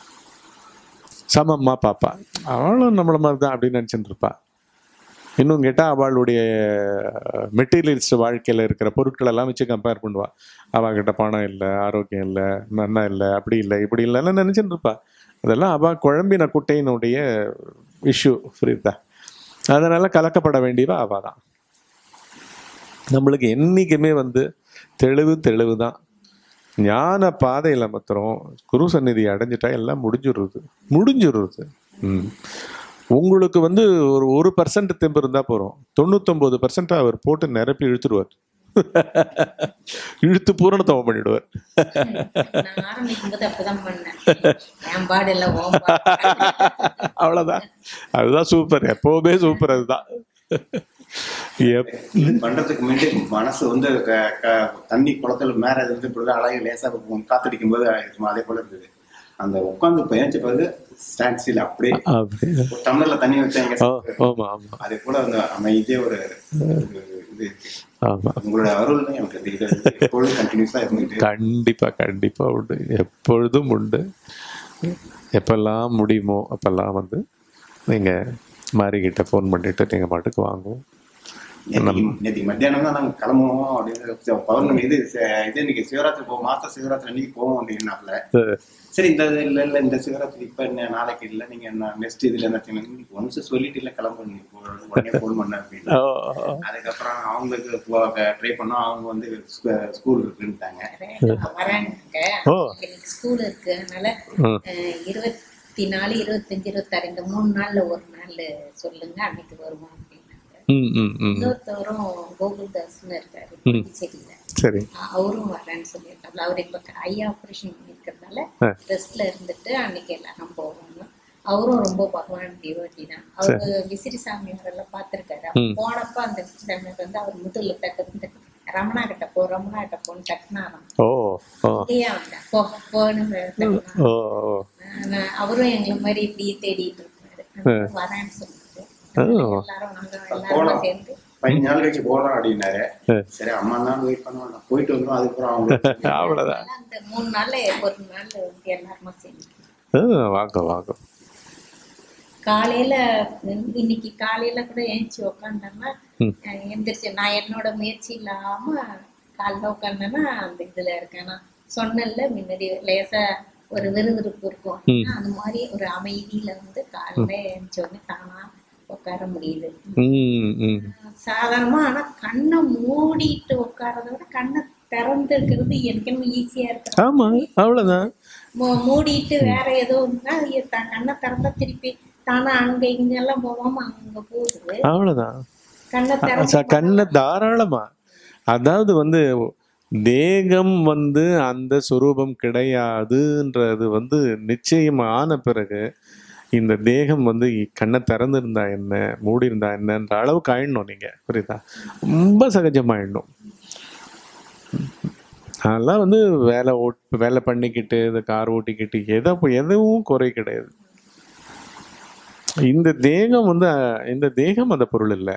S1: சமமா பாப்பா அவளும் நம்மள மாதிரி தான் அப்படின்னு நினச்சிட்டு இருப்பா இன்னும் கேட்டால் அவளுடைய மெட்டீரியல்ஸ் வாழ்க்கையில் இருக்கிற பொருட்கள் எல்லாம் வச்சு கம்பேர் பண்ணுவா அவகிட்ட பணம் இல்லை ஆரோக்கியம் இல்லை நன்னா இல்லை அப்படி இல்லை இப்படி இல்லைன்னு நினச்சிட்டு இருப்பா அதெல்லாம் அவ குழம்பின குட்டையினுடைய இஷ்யூ புரியுதா அதனால கலக்கப்பட வேண்டியவ அவ தான் நம்மளுக்கு என்னைக்குமே வந்து தெளிவு தெளிவு தான் ஞான பாதையில மாத்திரம் குரு சந்நிதி அடைஞ்சிட்டா எல்லாம் முடிஞ்சிடுறது முடிஞ்சிடுறது ம் உங்களுக்கு வந்து ஒரு ஒரு பர்சன்ட் தெம்பு இருந்தா போறோம் தொண்ணூத்தொன்பது பர்சன்ட் அவர் போட்டு நிரப்பி இழுத்துருவார் இழுத்து பூரணத்தவம் பண்ணிடுவார்
S2: நான் ஆரம்பிக்கும் போது அப்படிதான் பண்ணேன் என் பாடு இல்ல ஓம் பாடு
S1: அவ்வளவுதான் அதுதான் சூப்பர் எப்பவுமே சூப்பர் அதுதான் எப்-
S3: இது பண்றதுக்கு முன்னாடி மனசு வந்து க- க- தண்ணி குளத்துல மேல இருந்து இப்படிதான் அழகு லேசா போகும். காத்தடிக்கும் போது இருக்கும். அதே போல இருந்தது அந்த உட்காந்து பயணிச்ச பிறகு ஸ்டாண்ட் ஸ்டில் அப்படியே
S1: அப்படி
S3: ஒரு டம்ளர்ல தண்ணி வச்சாங்க
S1: ஆ, ஆமா ஆமா
S3: அதே போல அந்த அமைதியே ஒரு ஒரு இது இருக்கு.
S1: ஆமா
S3: உங்களோட அருள் தான் எனக்கு இது எப்பொழுதும் கண்டினியூஸா இருந்துட்டு
S1: கண்டிப்பா கண்டிப்பா உண்டு எப்பொழுதும் உண்டு எப்பெல்லாம் முடியுமோ அப்பெல்லாம் வந்து நீங்க மாரிக்கிட்ட ஃபோன் பண்ணிட்டு நீங்க பாட்டுக்கு வாங்குவோம்
S3: நேத்திக்கு நேத்திக்கு மத்தியானம் தான் நாங்க கிளம்புவோம் அப்படின்னு பௌர்ணமி இது ச- இது இன்னைக்கு சிவராத்திரி போவோம் மாச சிவராத்திரி அன்னைக்கு போவோம் அப்படின்னாப்ல
S1: சரி.
S3: சரி இந்த இது இல்ல இல்ல இந்த சிவராத்திரி இப்ப என்ன நாளைக்கு இல்ல நீங்க நெக்ஸ்ட் இதுல என்ன ஒன்ஸ் சொல்லிட்டு இல்ல கிளம்பு நீ போ- உடனே ஃபோன் பண்ண அப்படின்னு
S1: ஓ,
S3: அதுக்கப்புறம் அவங்களுக்கு ட்ரை பண்ணோம் அவங்க வந்து ஸ்கூல் இருக்குன்ட்டாங்க
S2: வராங்க
S1: ஓ.
S2: எனக்கு ஸ்கூல் இருக்கு அதனால
S1: ம்.
S2: அஹ், இருபத்தி நாலு இருபத்தஞ்சு இருபத்தாறு இந்த மூணு நாள்ல ஒரு நாள் சொல்லுங்க அன்னைக்கு வருவோம் அப்படின்னாங்க
S1: ம் ம் ம்
S2: இன்னொருத்தவரும் கோகுல்தாஸ்னு இருக்காரு
S1: ம்.
S2: பாண்டிச்சேரியில
S1: சரி
S2: அஹ் அவரும் வரேன்னு சொல்லியிருக்காங்க அவர் இப்ப ஐ ஆப்ரேஷன் பண்ணிருக்கிறதுனால
S1: ஆ.
S2: ரெஸ்ட்ல இருந்துட்டு அன்னைக்கு எல்லாரும் போவாங்க அவரும் ரொம்ப பகவான் டிவோட்டி தான் அவரு விசிறி சாமியார் எல்லாம் பார்த்திருக்காரு
S1: ம்.
S2: போனப்ப அந்த விசிறி சாமியார் வந்து அவர் முதுகுல தட்டு தட்டு ரமணா கிட்ட போ ரமணா கிட்ட போன்னு தட்டினாராம்
S1: ஓ ஓ
S2: அப்படியே வந்தேன் போ போன்னு தட்டினாராம்.
S1: ஓ ஓ
S2: ஆஹ் அவரும் எங்களை மாதிரி இப்படியே தேடிட்டு இருக்காரு அதனால வரேன்னு சொல்லிட்டு
S1: ஓ.
S2: எல்லாரும் நாங்க எல்லாரும் சேர்ந்து
S3: பதினஞ்சு நாள் கழிச்சு போகலாம் அப்படின்னாரு
S1: ஆ.
S3: சரி அம்மா நாள் வெயிட் பண்ணுவோம் போயிட்டு வந்தோம் அதுக்கப்புறம் அவங்க
S1: அவ்வளோதான்
S2: அதனால அந்த மூணு நாள்ல ஒரு நாள் வந்து எல்லாருமா சேர்ந்து
S1: ஆ, வாங்க வாங்க
S2: காலையில இன்- இன்னைக்கு காலையில கூட எழுந்துச்சு உக்காந்தேன்னா
S1: ம்.
S2: அஹ் எந்திரிச்சு நான் என்னோட முயற்சி இல்லாம காலைல உட்காந்தேன்னா அந்த இதுல இருக்கேன் நான் சொன்னேன்ல முன்னாடி லேசா ஒரு விறுவிறுப்பு இருக்கும்
S1: ம்.
S2: அது மாதிரி ஒரு அமைதியில வந்து காலையில எழுந்துச்ச உடனே தானா உட்கார முடியுது
S1: ம் ம்
S2: சாதாரணமா ஆனா கண்ணை மூடிட்டு உட்காரத விட கண்ணை திறந்து இருக்கிறது எனக்கு இன்னும் ஈஸியா இருக்கு
S1: ஆமா அவ்வளோதான்
S2: மூ- மூடிட்டு வேற ஏதோ இருந்தா ஐயோ, த- கண்ணை திறந்தா திருப்பி தானா அங்க இங்க எல்லாம் போகாம அங்க போகுது
S1: அவ்வளோதான்
S2: கண்ணை
S1: ச-
S2: திறந்து
S1: கண்ணை தாராளமா அதாவது வந்து தேகம் வந்து அந்த சுரூபம் கிடையாதுன்றது வந்து நிச்சயம் ஆன பிறகு இந்த தேகம் வந்து கண்ணை திறந்திருந்தா என்ன மூடி இருந்தா என்னன்ற அளவுக்கு ஆயிடணும் நீங்க புரியுதா ரொம்ப சகஜமாயிடணும் அதெல்லாம் வந்து வேலை ஓட் வேலை பண்ணிக்கிட்டு இந்த கார் ஓட்டிக்கிட்டு எதை எதுவும் குறை கிடையாது இந்த தேகம் வந்து அஹ், இந்த தேகம் அந்த பொருள் இல்லை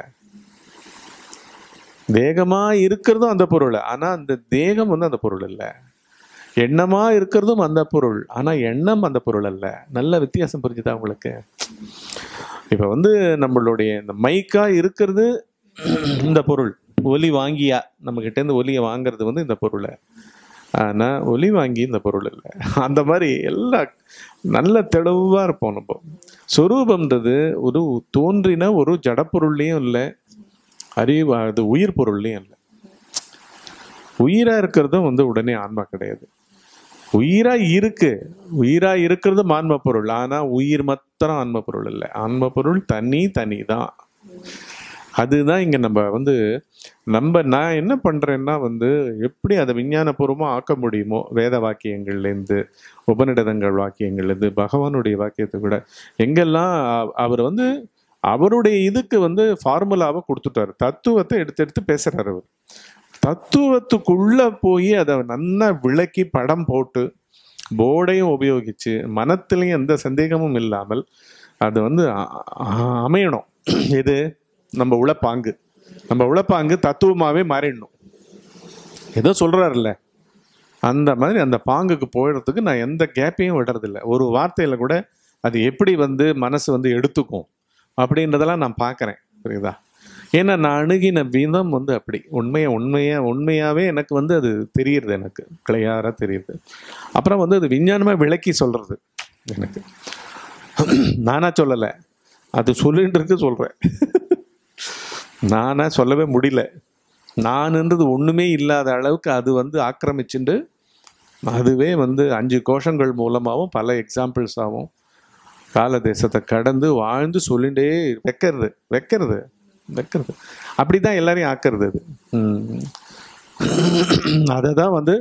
S1: தேகமா இருக்கிறதும் அந்த பொருள் ஆனா அந்த தேகம் வந்து அந்த பொருள் இல்லை எண்ணமா இருக்கிறதும் அந்த பொருள் ஆனா எண்ணம் அந்த பொருள் அல்ல நல்ல வித்தியாசம் புரிஞ்சுதா உங்களுக்கு இப்ப வந்து நம்மளுடைய இந்த மைக்கா இருக்கிறது இந்த பொருள் ஒலி வாங்கியா நம்ம கிட்ட இருந்து ஒலியை வாங்குறது வந்து இந்த பொருள் ஆனா ஒலி வாங்கி இந்த பொருள் இல்லை அந்த மாதிரி எல்லா நல்ல தெளிவா இருப்போம் நம்ம சொரூபம்ன்றது ஒரு தோன்றின ஒரு ஜடப்பொருள்லையும் இல்லை அறிவு அது உயிர் பொருள்லையும் இல்லை உயிரா இருக்கிறதும் வந்து உடனே ஆன்மா கிடையாது உயிரா இருக்கு உயிரா இருக்கிறதும் ஆன்ம பொருள் ஆனா உயிர் மாத்திரம் ஆன்ம பொருள் இல்லை ஆன்ம பொருள் தனி தனி தான் அதுதான் இங்க நம்ம வந்து நம்ம நான் என்ன பண்றேன்னா வந்து எப்படி அதை விஞ்ஞானபூர்வமா ஆக்க முடியுமோ வேத வாக்கியங்கள்லேருந்து உபநிடதங்கள் வாக்கியங்கள்லேருந்து பகவானுடைய வாக்கியத்தை கூட எங்கெல்லாம் அ- அவர் வந்து அவருடைய இதுக்கு வந்து ஃபார்முலாவை கொடுத்துட்டாரு தத்துவத்தை எடுத்து எடுத்து பேசுறாரு அவர் தத்துவத்துக்குள்ள போய் அதை நல்லா விளக்கி படம் போட்டு போர்டையும் உபயோகிச்சு மனத்திலையும் எந்த சந்தேகமும் இல்லாமல் அது வந்து அ- அ- அமையணும் எது நம்ம உளப்பாங்கு நம்ம உளப்பாங்கு தத்துவமாவே மாறிடணும் ஏதோ சொல்றாருல்ல அந்த மாதிரி அந்த பாங்குக்கு போயிடுறதுக்கு நான் எந்த கேப்பையும் விடுறதில்ல ஒரு வார்த்தையில கூட அது எப்படி வந்து மனசு வந்து எடுத்துக்கும் அப்படின்றதெல்லாம் நான் பார்க்கறேன் புரியுதா ஏன்னா நான் அணுகின விதம் வந்து அப்படி உண்மையா உண்மையா உண்மையாவே எனக்கு வந்து அது தெரியுது எனக்கு கிளியாரா தெரியுது அப்புறம் வந்து அது விஞ்ஞானமா விளக்கி சொல்றது எனக்கு நானா சொல்லலை அது சொல்லிட்டு இருக்கு சொல்றேன் நானா சொல்லவே முடியல நானுன்றது ஒண்ணுமே இல்லாத அளவுக்கு அது வந்து ஆக்கிரமிச்சுண்டு அதுவே வந்து அஞ்சு கோஷங்கள் மூலமாகவும் பல எக்ஸாம்பிள்ஸாகவும் கால தேசத்தை கடந்து வாழ்ந்து சொல்லிண்டே வைக்கிறது வைக்கிறது வைக்கிறது அப்படிதான் எல்லாரையும் ஆக்கிறது அது அதை தான் வந்து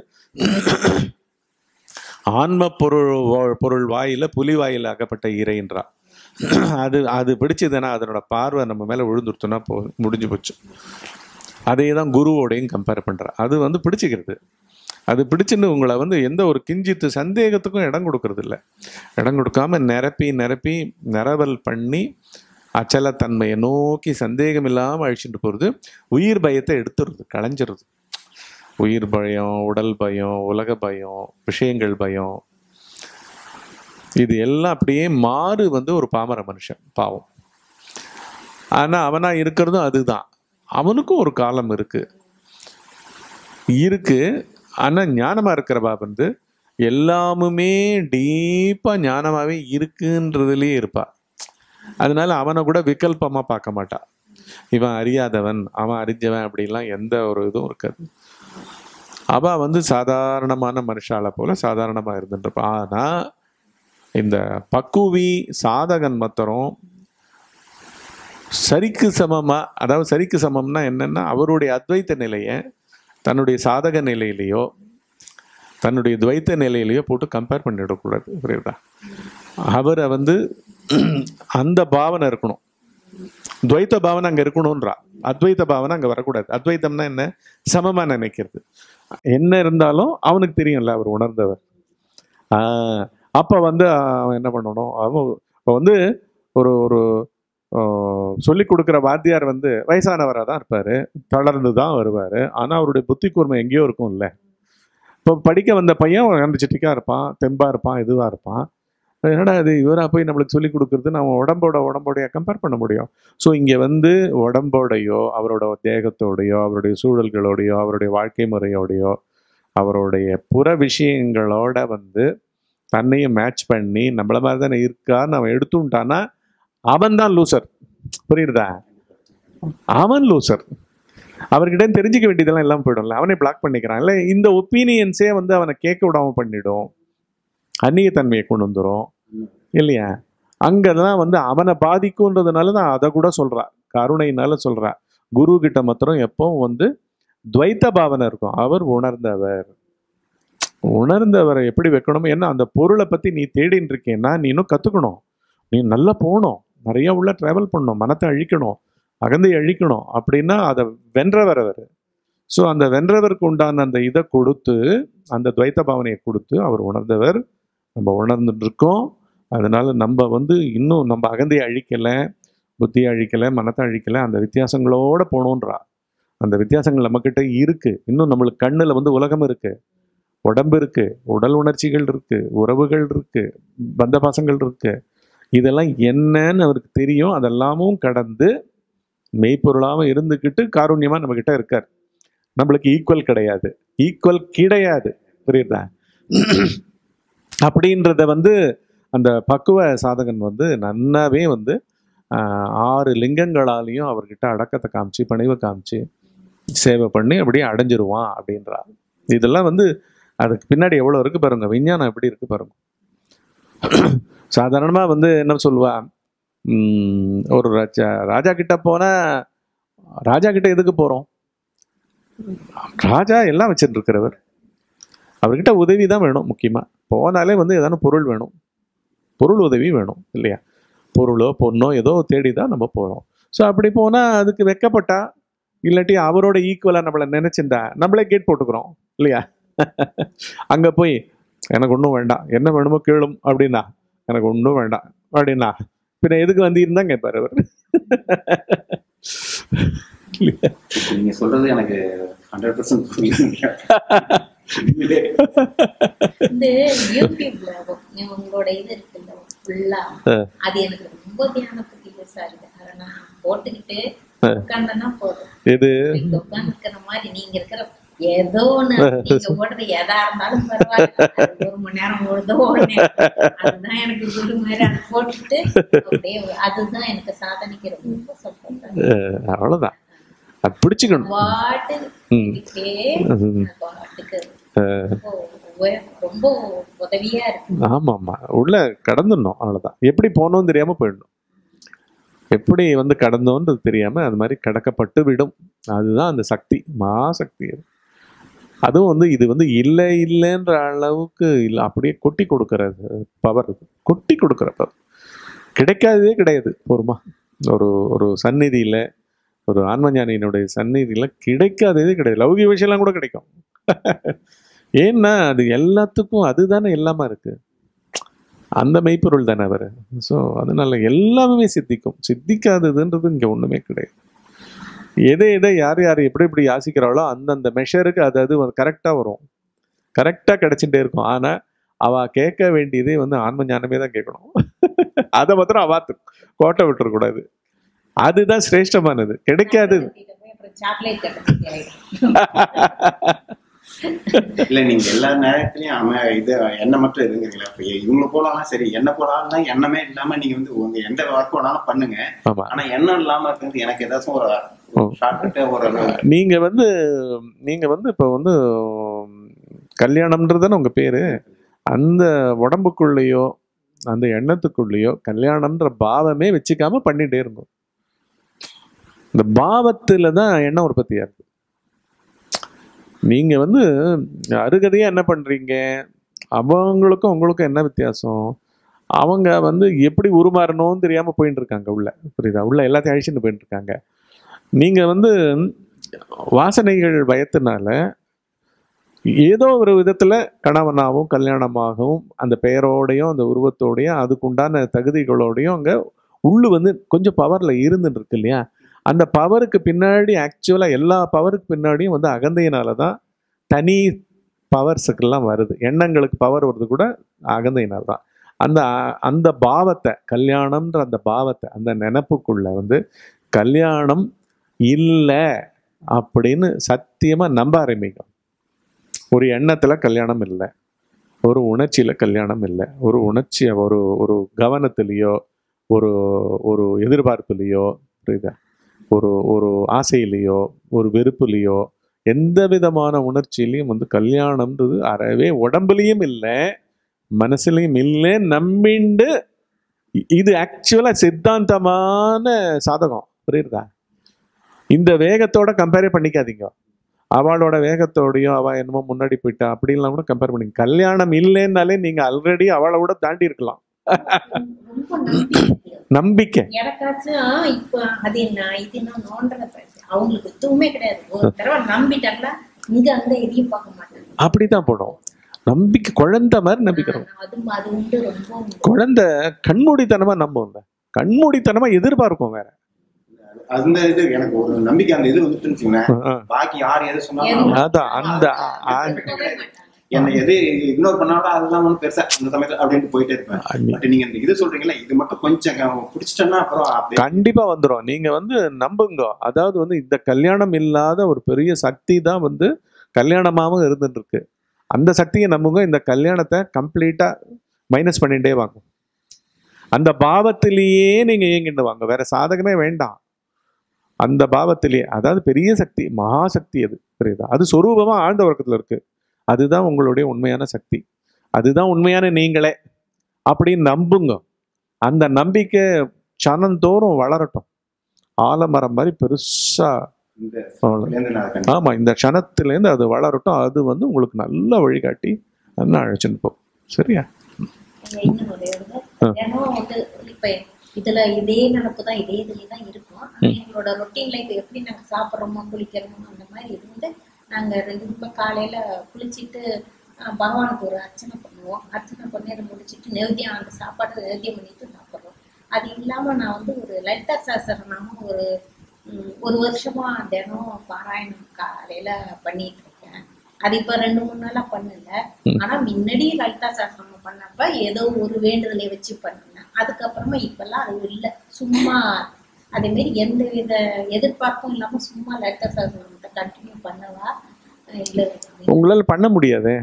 S1: ஆன்ம பொருள் வா- பொருள் வாயில புலி வாயில் அகப்பட்ட இறைன்றா அது அது பிடிச்சதுன்னா அதனோட பார்வை நம்ம மேல விழுந்துருத்தோன்னா போ முடிஞ்சு போச்சு அதே தான் குருவோடையும் கம்பேர் பண்றா அது வந்து பிடிச்சிக்கிறது அது பிடிச்சுன்னு உங்களை வந்து எந்த ஒரு கிஞ்சித்து சந்தேகத்துக்கும் இடம் கொடுக்கறது இல்ல இடம் கொடுக்காம நிரப்பி நிரப்பி நிரவல் பண்ணி அச்சலத்தன்மையை நோக்கி சந்தேகம் இல்லாமல் அழிச்சுட்டு போகிறது உயிர் பயத்தை எடுத்துடுறது களைஞ்சிருது உயிர் பயம் உடல் பயம் உலக பயம் விஷயங்கள் பயம் இது எல்லாம் அப்படியே மாறு வந்து ஒரு பாமர மனுஷன் பாவம் ஆனா அவனா இருக்கிறதும் அதுதான் அவனுக்கும் ஒரு காலம் இருக்கு இருக்கு ஆனா ஞானமா இருக்கிறவா வந்து எல்லாமுமே டீப்பா ஞானமாவே இருக்குன்றதுலயே இருப்பா அதனால அவனை கூட விகல்பமா பார்க்க மாட்டா இவன் அறியாதவன் அவன் அறிஞ்சவன் அப்படிலாம் எந்த ஒரு இதுவும் இருக்காது அவ வந்து சாதாரணமான மனுஷால போல சாதாரணமா இருந்துட்டு இருப்பா ஆனா இந்த பக்குவி சாதகன் மத்தரும் சரிக்கு சமமா அதாவது சரிக்கு சமம்னா என்னன்னா அவருடைய அத்வைத்த நிலையை தன்னுடைய சாதக நிலையிலையோ தன்னுடைய துவைத்த நிலையிலையோ போட்டு கம்பேர் பண்ணிடக்கூடாது புரியுதா அவரை வந்து அந்த பாவனை இருக்கணும் துவைத்த பாவனை அங்க இருக்கணும்ன்றா அத்வைத்த பாவனை அங்க வரக்கூடாது அத்வைத்தம்னா என்ன சமமா நினைக்கிறது என்ன இருந்தாலும் அவனுக்கு தெரியும்ல அவர் உணர்ந்தவர் ஆஹ் அப்ப வந்து அவன் என்ன பண்ணணும் அவன் இப்ப வந்து ஒரு ஒரு சொல்லி கொடுக்குற வாத்தியார் வந்து வயசானவராக தான் இருப்பார் தளர்ந்து தான் வருவார் ஆனால் அவருடைய புத்தி கூர்மை எங்கேயோ இருக்கும்ல இப்போ படிக்க வந்த பையன் எனர்ஜெட்டிக்காக இருப்பான் தெம்பாக இருப்பான் இதுவாக இருப்பான் என்னடா இது இவராக போய் நம்மளுக்கு சொல்லி கொடுக்குறது நம்ம உடம்போட உடம்போடைய கம்பேர் பண்ண முடியும் ஸோ இங்கே வந்து உடம்போடையோ அவரோட தேகத்தோடையோ அவருடைய சூழல்களோடையோ அவருடைய வாழ்க்கை முறையோடையோ அவருடைய புற விஷயங்களோட வந்து தன்னையும் மேட்ச் பண்ணி நம்மள மாதிரி தானே இருக்கான்னு அவன் எடுத்துட்டான்னா அவன் தான் லூசர் புரியுதா அவன் லூசர் அவர்கிட்ட தெரிஞ்சுக்க வேண்டியதெல்லாம் எல்லாம் போயிடும்ல அவனே பிளாக் பண்ணிக்கிறான் இல்லை இந்த ஒப்பீனியன்ஸே வந்து அவனை கேட்க விடாம பண்ணிடும் அந்நியத்தன்மையை கொண்டு வந்துடும் இல்லையா அங்கதான் வந்து அவனை பாதிக்கும்ன்றதுனால தான் அதை கூட சொல்றா கருணையினால சொல்றா குரு கிட்ட மாத்திரம் எப்பவும் வந்து துவைத்த பாவனை இருக்கும் அவர் உணர்ந்தவர் உணர்ந்தவரை எப்படி வைக்கணும் ஏன்னா அந்த பொருளை பத்தி நீ தேடின்னு இருக்கேன்னா நீ இன்னும் கத்துக்கணும் நீ நல்லா போகணும் நிறைய உள்ள டிராவல் பண்ணணும் மனத்தை அழிக்கணும் அகந்தை அழிக்கணும் அப்படின்னா அதை வென்றவர் அவர் ஸோ அந்த வென்றவருக்கு உண்டான அந்த இதை கொடுத்து அந்த துவைத்த பாவனையை கொடுத்து அவர் உணர்ந்தவர் நம்ம உணர்ந்துட்டு இருக்கோம் அதனால நம்ம வந்து இன்னும் நம்ம அகந்தையை அழிக்கலை புத்தியை அழிக்கலை மனத்தை அழிக்கலை அந்த வித்தியாசங்களோட போகணுன்றா அந்த வித்தியாசங்கள் நம்மக்கிட்ட இருக்கு இன்னும் நம்மளுக்கு கண்ணில் வந்து உலகம் இருக்கு உடம்பு இருக்கு உடல் உணர்ச்சிகள் இருக்கு உறவுகள் இருக்கு பந்த பாசங்கள் இருக்கு இதெல்லாம் என்னன்னு அவருக்கு தெரியும் அதெல்லாமும் கடந்து மெய்ப்பொருளாகவும் இருந்துக்கிட்டு காருண்யமா நம்ம கிட்ட இருக்கார் நம்மளுக்கு ஈக்குவல் கிடையாது ஈக்குவல் கிடையாது புரியுதா அப்படின்றத வந்து அந்த பக்குவ சாதகன் வந்து நன்னாவே வந்து ஆஹ், ஆறு லிங்கங்களாலையும் அவர்கிட்ட அடக்கத்தை காமிச்சு பணிவை காமிச்சு சேவை பண்ணி அப்படியே அடைஞ்சிருவான் அப்படின்றா இதெல்லாம் வந்து அதுக்கு பின்னாடி எவ்வளோ இருக்கு பாருங்க விஞ்ஞானம் எப்படி இருக்கு பாருங்க சாதாரணமாக வந்து என்ன சொல்லுவா உம், ஒரு ராஜா ராஜா கிட்ட போனா ராஜா கிட்ட எதுக்கு போறோம் ராஜா எல்லாம் வச்சுட்டு இருக்கிறவர் அவர்கிட்ட உதவி தான் வேணும் முக்கியமா போனாலே வந்து ஏதான பொருள் வேணும் பொருள் உதவி வேணும் இல்லையா பொருளோ பொண்ணோ ஏதோ தேடி தான் நம்ம போறோம் ஸோ அப்படி போனா அதுக்கு வெக்கப்பட்டா இல்லாட்டி அவரோட ஈக்குவலா நம்மளை நினைச்சிருந்தா நம்மளே கேட் போட்டுக்கிறோம் இல்லையா அங்க போய் எனக்கு ஒன்றும் வேண்டாம் என்ன வேணுமோ கேளும் அப்படின்னா எனக்கு ஒன்றும் வேண்டாம் அப்படின்னா பின்ன எதுக்கு வந்தீருந்தான் கேட்பாரு அவர்
S4: நீங்க சொல்றது எனக்கு ஹண்ட்ரட் பர்சன்ட்
S2: இந்த யூடியூப்ல உ- உங்களோட இது இருக்குல்ல ஃபுல்லா
S1: ஆ.
S2: அது எனக்கு ரொம்ப தியானத்துக்கு யூஸா இருக்கு அதை நான் போட்டுக்கிட்டு உட்காந்தனா போதும்
S1: எது
S2: இங்க உட்கார்ந்து இருக்கிற மாதிரி நீங்க இருக்கிற ஏதோ ஒண்ணு நீங்க ஓடுறது எதா இருந்தாலும் பரவாயில்ல அது ஒரு மணி நேரம் ஓடுதோ ஒரு நேரம் அதுதான் எனக்கு குரு மாதிரி அதை போட்டுட்டு அப்படியே அதுதான் எனக்கு சாதனைக்கு ரொம்ப சப்போர்ட்
S1: அஹ் அவ்வளவுதான் அது பிடிச்சுக்கணும்
S2: பாட்டு
S1: ம்.
S2: இருக்கே
S1: ம்.
S2: பாட்டுக்கு ரொம்ப உய- ரொம்ப உதவியா இருக்கு
S1: ஆமா ஆமா உள்ள கடந்துடணும் அவ்வளவுதான் எப்படி போனோம் தெரியாம போயிடணும் எப்படி வந்து கடந்தோன்றது தெரியாம அது மாதிரி கடக்கப்பட்டு விடும் அதுதான் அந்த சக்தி மகாசக்தி அது அதுவும் வந்து இது வந்து இல்லை இல்லைன்ற அளவுக்கு இல்லை அப்படியே கொட்டி கொடுக்கறது பவர் கொட்டி கொடுக்குற பவர் கிடைக்காததே கிடையாது பொறுமா ஒரு ஒரு சந்நிதியில ஒரு ஆன்மஞானியினுடைய சந்நிதியில கிடைக்காததே கிடையாது லௌகிக விஷயம்லாம் கூட கிடைக்கும் ஏன்னா அது எல்லாத்துக்கும் அதுதானே எல்லாமா இருக்கு அந்த மெய்ப்பொருள் தானே அவர் ஸோ அதனால எல்லாமே சித்திக்கும் சித்திக்காததுன்றது இங்க ஒண்ணுமே கிடையாது எதை எதை யார் யார் எப்படி எப்படி யாசிக்கிறாளோ அந்தந்த மெஷருக்கு அது அது கரெக்டாக வரும் கரெக்டாக கிடைச்சிட்டே இருக்கும் ஆனா அவ கேட்க வேண்டியதே வந்து ஆன்ம ஞானமே தான் கேட்கணும் அதை மாத்திரம் அவாத்து கோட்டை விட்டுறக்கூடாது அதுதான் சிரேஷ்டமானது கிடைக்காது
S2: கிட்ட போய் அப்புறம் சாக்லேட் கட்டத்துக்கு ஆயிடும்
S3: இல்ல நீங்க எல்லா நேரத்துலயும் அவன் இது எண்ணெய் மட்டும் இருங்குறீங்களா இப்ப இவங்க போலாம் சரி எண்ணெய் போடாம எண்ணமே இல்லாம நீங்க வந்து உங்க எந்த ஒர்க் வேணாலும் பண்ணுங்க
S1: ஆமா
S3: ஆனா எண்ணெய் இல்லாம இருக்கிறது எனக்கு ஏதாச்சும் ஒரு
S1: ஓ.
S3: ஷார்ட்கட் ஒரு
S1: நீங்க வந்து நீங்க வந்து இப்போ வந்து உம், கல்யாணம்ன்றதுதானே உங்க பேரு அந்த உடம்புக்குள்ளேயோ அந்த எண்ணத்துக்குள்ளேயோ கல்யாணம்ன்ற பாவமே வச்சுக்காம பண்ணிட்டே இருக்கும் இந்த பாவத்துல தான் எண்ணம் உற்பத்தியா இருக்கு நீங்க வந்து அருகதையா என்ன பண்றீங்க அவங்களுக்கும் உங்களுக்கும் என்ன வித்தியாசம் அவங்க வந்து எப்படி உருமாறணும்னு தெரியாம போயிட்டு இருக்காங்க உள்ள புரியுதா உள்ள எல்லாத்தையும் அழிச்சுட்டு போயிட்டு இருக்காங்க நீங்க வந்து வாசனைகள் பயத்தினால ஏதோ ஒரு விதத்துல கணவனாகவும் கல்யாணமாகவும் அந்த பெயரோடையும் அந்த உருவத்தோடையும் அதுக்குண்டான தகுதிகளோடையும் அங்க உள்ளு வந்து கொஞ்சம் பவர்ல இருந்துட்டு இருக்கு இல்லையா அந்த பவருக்கு பின்னாடி ஆக்சுவலா எல்லா பவருக்கு பின்னாடியும் வந்து அகந்தையினால தான் தனி பவர்ஸுக்கெல்லாம் வருது எண்ணங்களுக்கு பவர் வருது கூட அகந்தையினால் தான் அந்த அந்த பாவத்தை கல்யாணம்ன்ற அந்த பாவத்தை அந்த நினப்புக்குள்ள வந்து கல்யாணம் இல்லை அப்படின்னு சத்தியமா நம்ப ஆரம்பிக்கும் ஒரு எண்ணத்துல கல்யாணம் இல்லை ஒரு உணர்ச்சியில கல்யாணம் இல்லை ஒரு உணர்ச்சி ஒரு ஒரு கவனத்திலேயோ ஒரு ஒரு எதிர்பார்ப்புலேயோ புரியுதா ஒரு ஒரு ஆசையிலேயோ ஒரு வெறுப்புலேயோ எந்த விதமான உணர்ச்சியிலையும் வந்து கல்யாணம்ன்றது அறவே உடம்புலையும் இல்லை மனசுலையும் இல்லை நம்பிண்டு இ- இது ஆக்சுவலா சித்தாந்தமான சாதகம் புரியுதா இந்த வேகத்தோட கம்பேரே பண்ணிக்காதீங்க அவளோட வேகத்தோடையும் அவ என்னமோ முன்னாடி போயிட்டா அப்படின்லாம் கூட கம்பேர் பண்ணி கல்யாணம் இல்லைன்னாலே நீங்க ஆல்ரெடி அவளை விட தாண்டி இருக்கலாம்
S2: ரொம்ப நம்பிக்கை
S1: நம்பிக்கை
S2: எனக்காச்சும் இப்போ அது என்ன இது என்ன நோண்டத பேசு அவங்களுக்கு எதுவுமே கிடையாது ஒரு தடவை நம்பிட்டாங்களா இங்க அங்க எதையும் பார்க்க மாட்டாங்க
S1: அப்படிதான் போடும் நம்பிக்கை குழந்தை மாதிரி நம்பிக்கிறோம்
S2: ஆஹ் அது அது உண்டு ரொம்ப உண்டு.
S1: குழந்தை கண்மூடித்தனமா நம்புங்க கண்மூடித்தனமா எதிர்பார்க்கும் வேற
S3: அந்த இது எனக்கு ஒரு நம்பிக்கை அந்த இது வந்துட்டுன்னு வச்சுக்கோங்களேன்
S1: ஆ,
S3: பாக்கி யார் எது சொன்னாலும்
S1: அதான் அந்த ஆ,
S2: நம்பவே மாட்டாங்க.
S3: என்னை எது இக்னோர் பண்ணாலும் அதெல்லாம் ஒன்றும் பெருசா அந்த சமயத்துல அப்படின்ட்டு போயிட்டே இருப்பேன்
S1: நீ-
S3: பட் நீங்க இந்த இது சொல்றீங்களா இது மட்டும் கொஞ்சம் க- பிடிச்சிட்டேன்னா அப்புறம் அப்படியே
S1: கண்டிப்பா வந்துரும் நீங்க வந்து நம்புங்க அதாவது வந்து இந்த கல்யாணம் இல்லாத ஒரு பெரிய சக்தி தான் வந்து கல்யாணமாவும் இருந்துட்டு இருக்கு அந்த சக்தியை நம்புங்க இந்த கல்யாணத்தை கம்ப்ளீட்டா மைனஸ் பண்ணிட்டே வாங்க அந்த பாவத்திலேயே நீங்க இயங்கிட்டு வாங்க வேற சாதகமே வேண்டாம் அந்த பாவத்திலேயே அதாவது பெரிய சக்தி மகாசக்தி அது புரியுதா அது சொரூபமா ஆழ்ந்த உறக்கத்துல இருக்கு அதுதான் உங்களுடைய உண்மையான சக்தி அதுதான் உண்மையான நீங்களே அப்படின்னு நம்புங்க அந்த நம்பிக்கை சனந்தோறும் வளரட்டும் ஆலமரம் மாதிரி பெருசா
S3: இந்த
S1: வளரும்.
S3: இதுலேருந்து நான் கண்டிப்பா
S1: ஆமா இந்த க்ஷணத்திலேருந்து அது வளரட்டும் அது வந்து உங்களுக்கு நல்ல வழிகாட்டி நல்லா அழைச்சின்னு போகும் சரியா
S2: இன்னும் ஒரே ஒரு இது. தினம் வந்து இப்ப இதுல இதே நினப்பு தான் இதே இதுலயே தான் இருக்கும் ஆனா எங்களோட ரொட்டீன் லைஃப் எப்படி நாங்க சாப்பிட்றோமோ குளிக்கிறோமோ அந்த மாதிரி இருந்து நாங்க ரெண்டு பேரும் காலையில குளிச்சிட்டு ஆஹ், பகவானுக்கு ஒரு அர்ச்சனை பண்ணுவோம் அர்ச்சனை பண்ணி அதை முடிச்சிட்டு நெவேத்தியம் அந்த சாப்பாடு நெவேத்தியம் பண்ணிட்டு சாப்பிட்றோம் அது இல்லாம நான் வந்து ஒரு லலிதா சாஸ்திரநாமம் ஒரு ம், ஒரு வருஷமா தினம் பாராயணம் காலையில பண்ணிட்டு இருக்கேன் அது இப்ப ரெண்டு மூணு நாளா பண்ணல ஆனா முன்னாடி லலிதா சாஸ்திரம் பண்ணப்ப ஏதோ ஒரு வேண்டுதலை வச்சு பண்ணினேன் அதுக்கப்புறமா இப்பெல்லாம் அது இல்ல சும்மா அதே மாதிரி எந்த வித எதிர்பார்ப்பும் இல்லாம சும்மா லலிதா சாஸ்திரத்தை கண்டினியூ பண்ணவா அஹ் இல்ல
S1: உங்களால பண்ண முடியாதே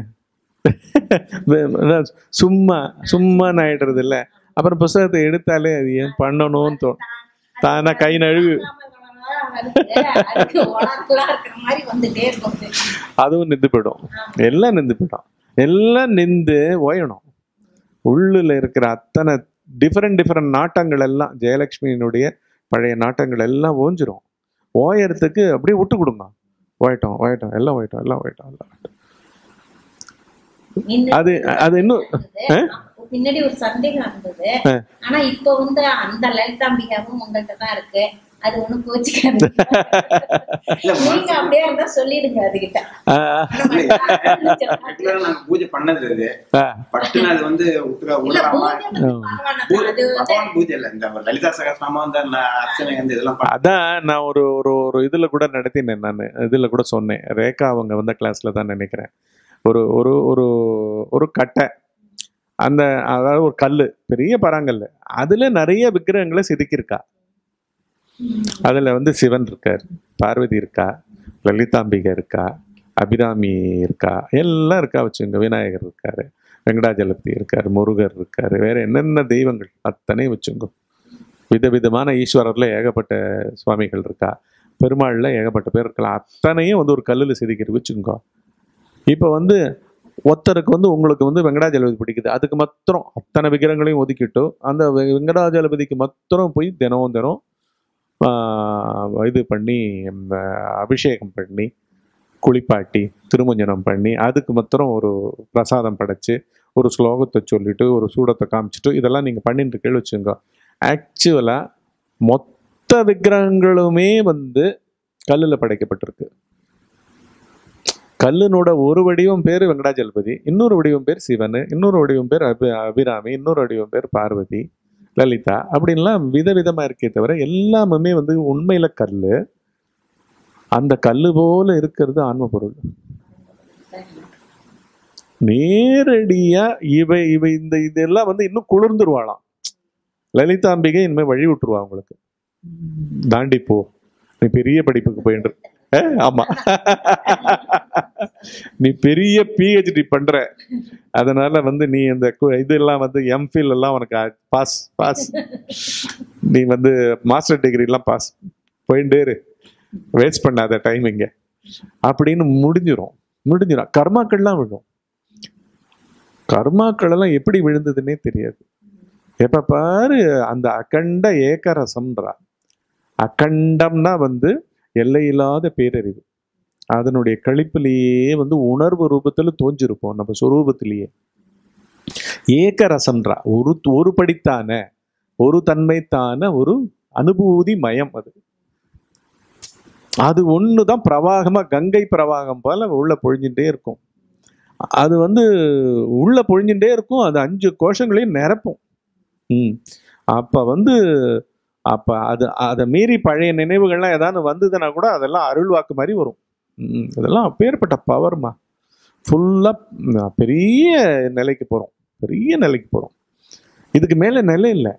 S1: அதான் சும்மா சும்மா ஆயிடுறது இல்ல அப்புறம் புஸ்தகத்தை எடுத்தாலே அது ஏன் பண்ணணும்னு தோணும் தானா கை நழுவு
S2: அதுக்கு அதுக்கு உலகத்துல இருக்கிற மாதிரி வந்துட்டே இருக்கும்
S1: அதுவும் நின்று போயிடும் எல்லாம் நின்று போயிடும் எல்லாம் நின்று ஓயணும் உள்ளுல இருக்கிற அத்தனை டிஃப்ரெண்ட் டிஃப்ரெண்ட் நாட்டங்கள் எல்லாம் ஜெயலட்சுமியினுடைய பழைய நாட்டங்கள் எல்லாம் ஓஞ்சிரும் ஓயறதுக்கு அப்படியே விட்டு கொடுங்க ஓயட்டும் ஓயட்டும் எல்லாம் ஓயட்டும் எல்லாம் ஓயட்டும் எல்லாம் ஓயட்டும்.
S2: முன்ன-
S1: அது அது இன்னும்
S2: இருந்தது. முன்னாடி ஒரு சந்தேகம் இருந்தது ஆனா இப்ப வந்து அந்த லலிதாம்பிகாவும் உங்கள்கிட்ட தான் இருக்கு அது ஒண்ணும் கோச்சிக்காது நீங்க அப்படியே இருந்தா சொல்லிடுங்க அதுகிட்ட
S1: ஆஹ்,
S3: ரெகுலரா நாங்க பூஜை பண்ணது இது
S1: ஆஹ்,
S3: பட்டுன்னு அது வந்து உத்தர
S2: இல்ல
S3: உலக
S2: பூஜை பரவாயில்ல. அது வந்து
S3: பகவான் பூஜை இல்ல இந்த லலிதா சகஸ்நாமம் இந்த ந- அர்ச்சனை வந்து இதெல்லாம் பண்ண-
S1: அதான் நான் ஒரு ஒரு ஒரு இதுல கூட நடத்தினேன் நான் இதுல கூட சொன்னேன் ரேகா அவங்க வந்த கிளாஸ்ல தான் நினைக்கிறேன் ஒரு ஒரு ஒரு ஒரு கட்டை அந்த அதாவது ஒரு கல்லு பெரிய பராங்கல்லு அதுல நிறைய விக்கிரகங்களை செதுக்கியிருக்கா அதுல வந்து சிவன் இருக்கார் பார்வதி இருக்கா லலிதாம்பிகை இருக்கா அபிராமி இருக்கா எல்லாம் இருக்கா வச்சுங்க விநாயகர் இருக்காரு வெங்கடாஜலபதி இருக்காரு முருகர் இருக்காரு வேற என்னென்ன தெய்வங்கள் அத்தனை வச்சுங்க விதவிதமான ஈஸ்வரர்ல ஏகப்பட்ட சுவாமிகள் இருக்கா பெருமாள்ல ஏகப்பட்ட பேர் இருக்கலாம் அத்தனையும் வந்து ஒரு கல்லில் செதுக்கிட்டு வச்சுக்கோ இப்போ வந்து ஒருத்தருக்கு வந்து உங்களுக்கு வந்து வெங்கடாஜலபதி பிடிக்குது அதுக்கு மாத்திரம் அத்தனை விக்கிரகங்களையும் ஒதுக்கிட்டு அந்த வெ- வெங்கடாஜலபதிக்கு மாத்திரம் போய் தினம் தினம் ஆஹ், இது பண்ணி இந்த அபிஷேகம் பண்ணி குளிப்பாட்டி திருமஞ்சனம் பண்ணி அதுக்கு மாத்திரம் ஒரு பிரசாதம் படைச்சு ஒரு ஸ்லோகத்தை சொல்லிட்டு ஒரு சூடத்தை காமிச்சிட்டு இதெல்லாம் நீங்கள் பண்ணிட்டு இருக்கேன்னு வச்சுங்க ஆக்சுவலாக மொத்த விக்கிரகங்களுமே வந்து கல்லில் படைக்கப்பட்டிருக்கு கல்லினோட ஒரு வடிவம் பேர் வெங்கடாஜலபதி இன்னொரு வடிவம் பேர் சிவன் இன்னொரு வடிவம் பேர் அபி அபிராமி இன்னொரு வடிவம் பேர் பார்வதி லலிதா அப்படின்லாம் விதவிதமா இருக்கே தவிர எல்லாமே வந்து உண்மையில கல்லு அந்த கல்லு போல இருக்கிறது ஆன்ம பொருள் நேரடியா இவை இவை இந்த இதெல்லாம் வந்து இன்னும் குளிர்ந்துருவாளாம் லலிதாம்பிகை இனிமே வழி விட்டுருவா உங்களுக்கு தாண்டி போ நீ பெரிய படிப்புக்கு போயிட்டு அஹ், ஆமா நீ பெரிய பிஹெச்டி பண்ற அதனால வந்து நீ இந்த கு- இதெல்லாம் வந்து எம்ஃபில் எல்லாம் உனக்கு பாஸ் பாஸ் நீ வந்து மாஸ்டர் டிகிரி எல்லாம் பாஸ் போயிட்டே இரு வேஸ்ட் பண்ணாத டைம் இங்க அப்படின்னு முடிஞ்சிரும் முடிஞ்சிடும் கர்மாக்கள்லாம் விழும் கர்மாக்கள் எல்லாம் எப்படி விழுந்ததுன்னே தெரியாது எப்ப பாரு அந்த அகண்ட ஏகரசம்ன்றா அகண்டம்னா வந்து எல்லையில்லாத பேரறிவு அதனுடைய கழிப்பிலேயே வந்து உணர்வு ரூபத்துல தோஞ்சிருப்போம் நம்ம சொரூபத்திலேயே ஏகரசம்ன்றா ஒரு ஒரு படித்தான ஒரு தன்மைத்தான ஒரு அனுபூதி மயம் அது அது ஒண்ணுதான் பிரவாகமா கங்கை பிரவாகம் போல உள்ள பொழிஞ்சுட்டே இருக்கும் அது வந்து உள்ள பொழிஞ்சுட்டே இருக்கும் அது அஞ்சு கோஷங்களையும் நிரப்பும் ம் அப்ப வந்து அப்ப அது அதை மீறி பழைய நினைவுகள்லாம் ஏதாவது வந்ததுன்னா கூட அதெல்லாம் அருள் வாக்கு மாதிரி வரும் ம், இதெல்லாம் அப்பேற்பட்ட பவர்மா ஃபுல்லா பெரிய நிலைக்கு போறோம் பெரிய நிலைக்கு போறோம் இதுக்கு மேல நிலை இல்லை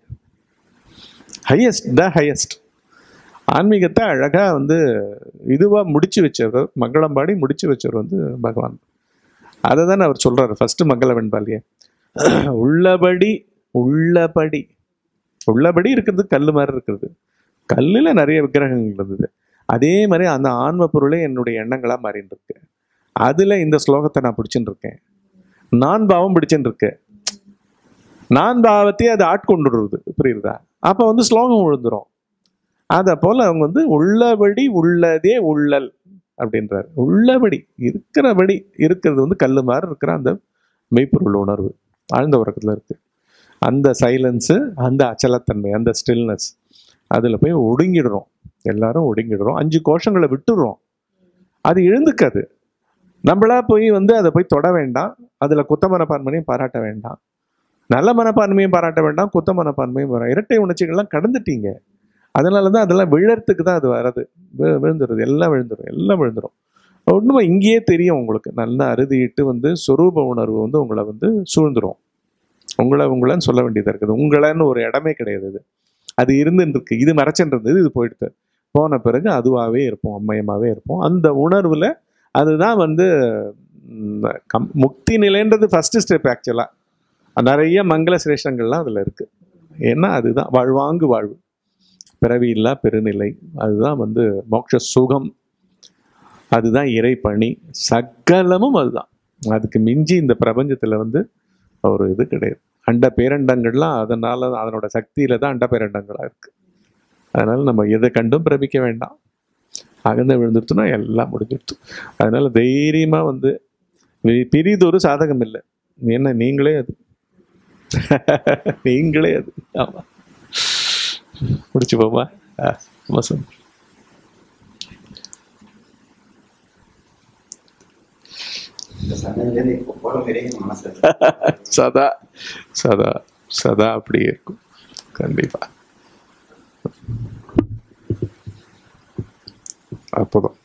S1: ஹையஸ்ட் த ஹையஸ்ட் ஆன்மீகத்தை அழகா வந்து இதுவா முடிச்சு வச்சவர் மங்களம்பாடி முடிச்சு வச்சவர் வந்து பகவான் அதை தானே அவர் சொல்றாரு ஃபர்ஸ்ட் மங்கள வெண்பாலிய உள்ளபடி உள்ளபடி உள்ளபடி இருக்கிறது கல் மாதிரி இருக்கிறது கல்லில் நிறைய விக்கிரகங்கள் இருந்தது அதே மாதிரி அந்த ஆன்ம பொருளே என்னுடைய எண்ணங்களா மாறின்னு இருக்கு அதுல இந்த ஸ்லோகத்தை நான் பிடிச்சுட்டு இருக்கேன் நான் பாவம் பிடிச்சுட்டு இருக்கு நான் பாவத்தையே அது ஆட்கொண்டுடுறது புரியுதா அப்ப வந்து ஸ்லோகம் விழுந்துரும் அதை போல அவங்க வந்து உள்ளபடி உள்ளதே உள்ளல் அப்படின்றார் உள்ளபடி இருக்கிறபடி இருக்கிறது வந்து கல்லு மாதிரி இருக்கிற அந்த மெய்ப்பொருள் உணர்வு ஆழ்ந்த உறக்கத்துல இருக்கு அந்த சைலன்ஸு அந்த அச்சலத்தன்மை அந்த ஸ்டில்னஸ் அதில் போய் ஒடுங்கிடுறோம் எல்லாரும் ஒடுங்கிடுறோம் அஞ்சு கோஷங்களை விட்டுடுறோம் அது எழுந்துக்காது நம்மளா போய் வந்து அதை போய் தொட வேண்டாம் அதில் குத்த மனப்பான்மையும் பாராட்ட வேண்டாம் நல்ல மனப்பான்மையும் பாராட்ட வேண்டாம் குத்த மனப்பான்மையும் வரும் இரட்டை உணர்ச்சிகள்லாம் கடந்துட்டீங்க அதனால தான் அதெல்லாம் விழறதுக்கு தான் அது வரது வி- விழுந்துருது எல்லாம் விழுந்துரும் எல்லாம் விழுந்துரும் ஒன்றுமே இங்கேயே தெரியும் உங்களுக்கு நல்லா அறுதிட்டு வந்து சொரூப உணர்வு வந்து உங்களை வந்து சூழ்ந்துரும் உங்களை உங்களைன்னு சொல்ல வேண்டியதாக இருக்குது உங்களைன்னு ஒரு இடமே கிடையாது இது அது இருந்துன்னு இருக்கு இது மறைச்சுன்னு இருந்தது இது போயிடுது போன பிறகு அதுவாகவே இருப்போம் அம்மயமாகவே இருப்போம் அந்த உணர்வில் அதுதான் வந்து ம், கம் முக்தி நிலைன்றது ஃபர்ஸ்ட் ஸ்டெப் ஆக்சுவலாக நிறைய மங்கள சிரேஷங்கள்லாம் அதில் இருக்கு ஏன்னா அதுதான் வாழ்வாங்கு வாழ்வு பிறவி இல்லா பெருநிலை அதுதான் வந்து மோட்ச சுகம் அதுதான் இறைப்பணி சகலமும் அதுதான் அதுக்கு மிஞ்சி இந்த பிரபஞ்சத்துல வந்து ஒரு இது கிடையாது அண்ட பேரண்டங்கள்லாம் அதனால அதனோட சக்தியில தான் அண்ட பேரண்டங்களா இருக்கு அதனால நம்ம எதை கண்டும் பிரமிக்க வேண்டாம் அகந்த விழுந்துருச்சுன்னா எல்லாம் முடிஞ்சிருச்சு அதனால தைரியமா வந்து வி- பிரிதொரு சாதகம் இல்லை என்ன நீங்களே அது நீங்களே அது ஆமா முடிச்சு போமா மோசம்
S3: இந்த சண்டனிலேருந்து இப்போ போகிற மாதிரியே என் மனசு
S1: சதா சதா சதா அப்படியே இருக்கும் கண்டிப்பா அப்போதான்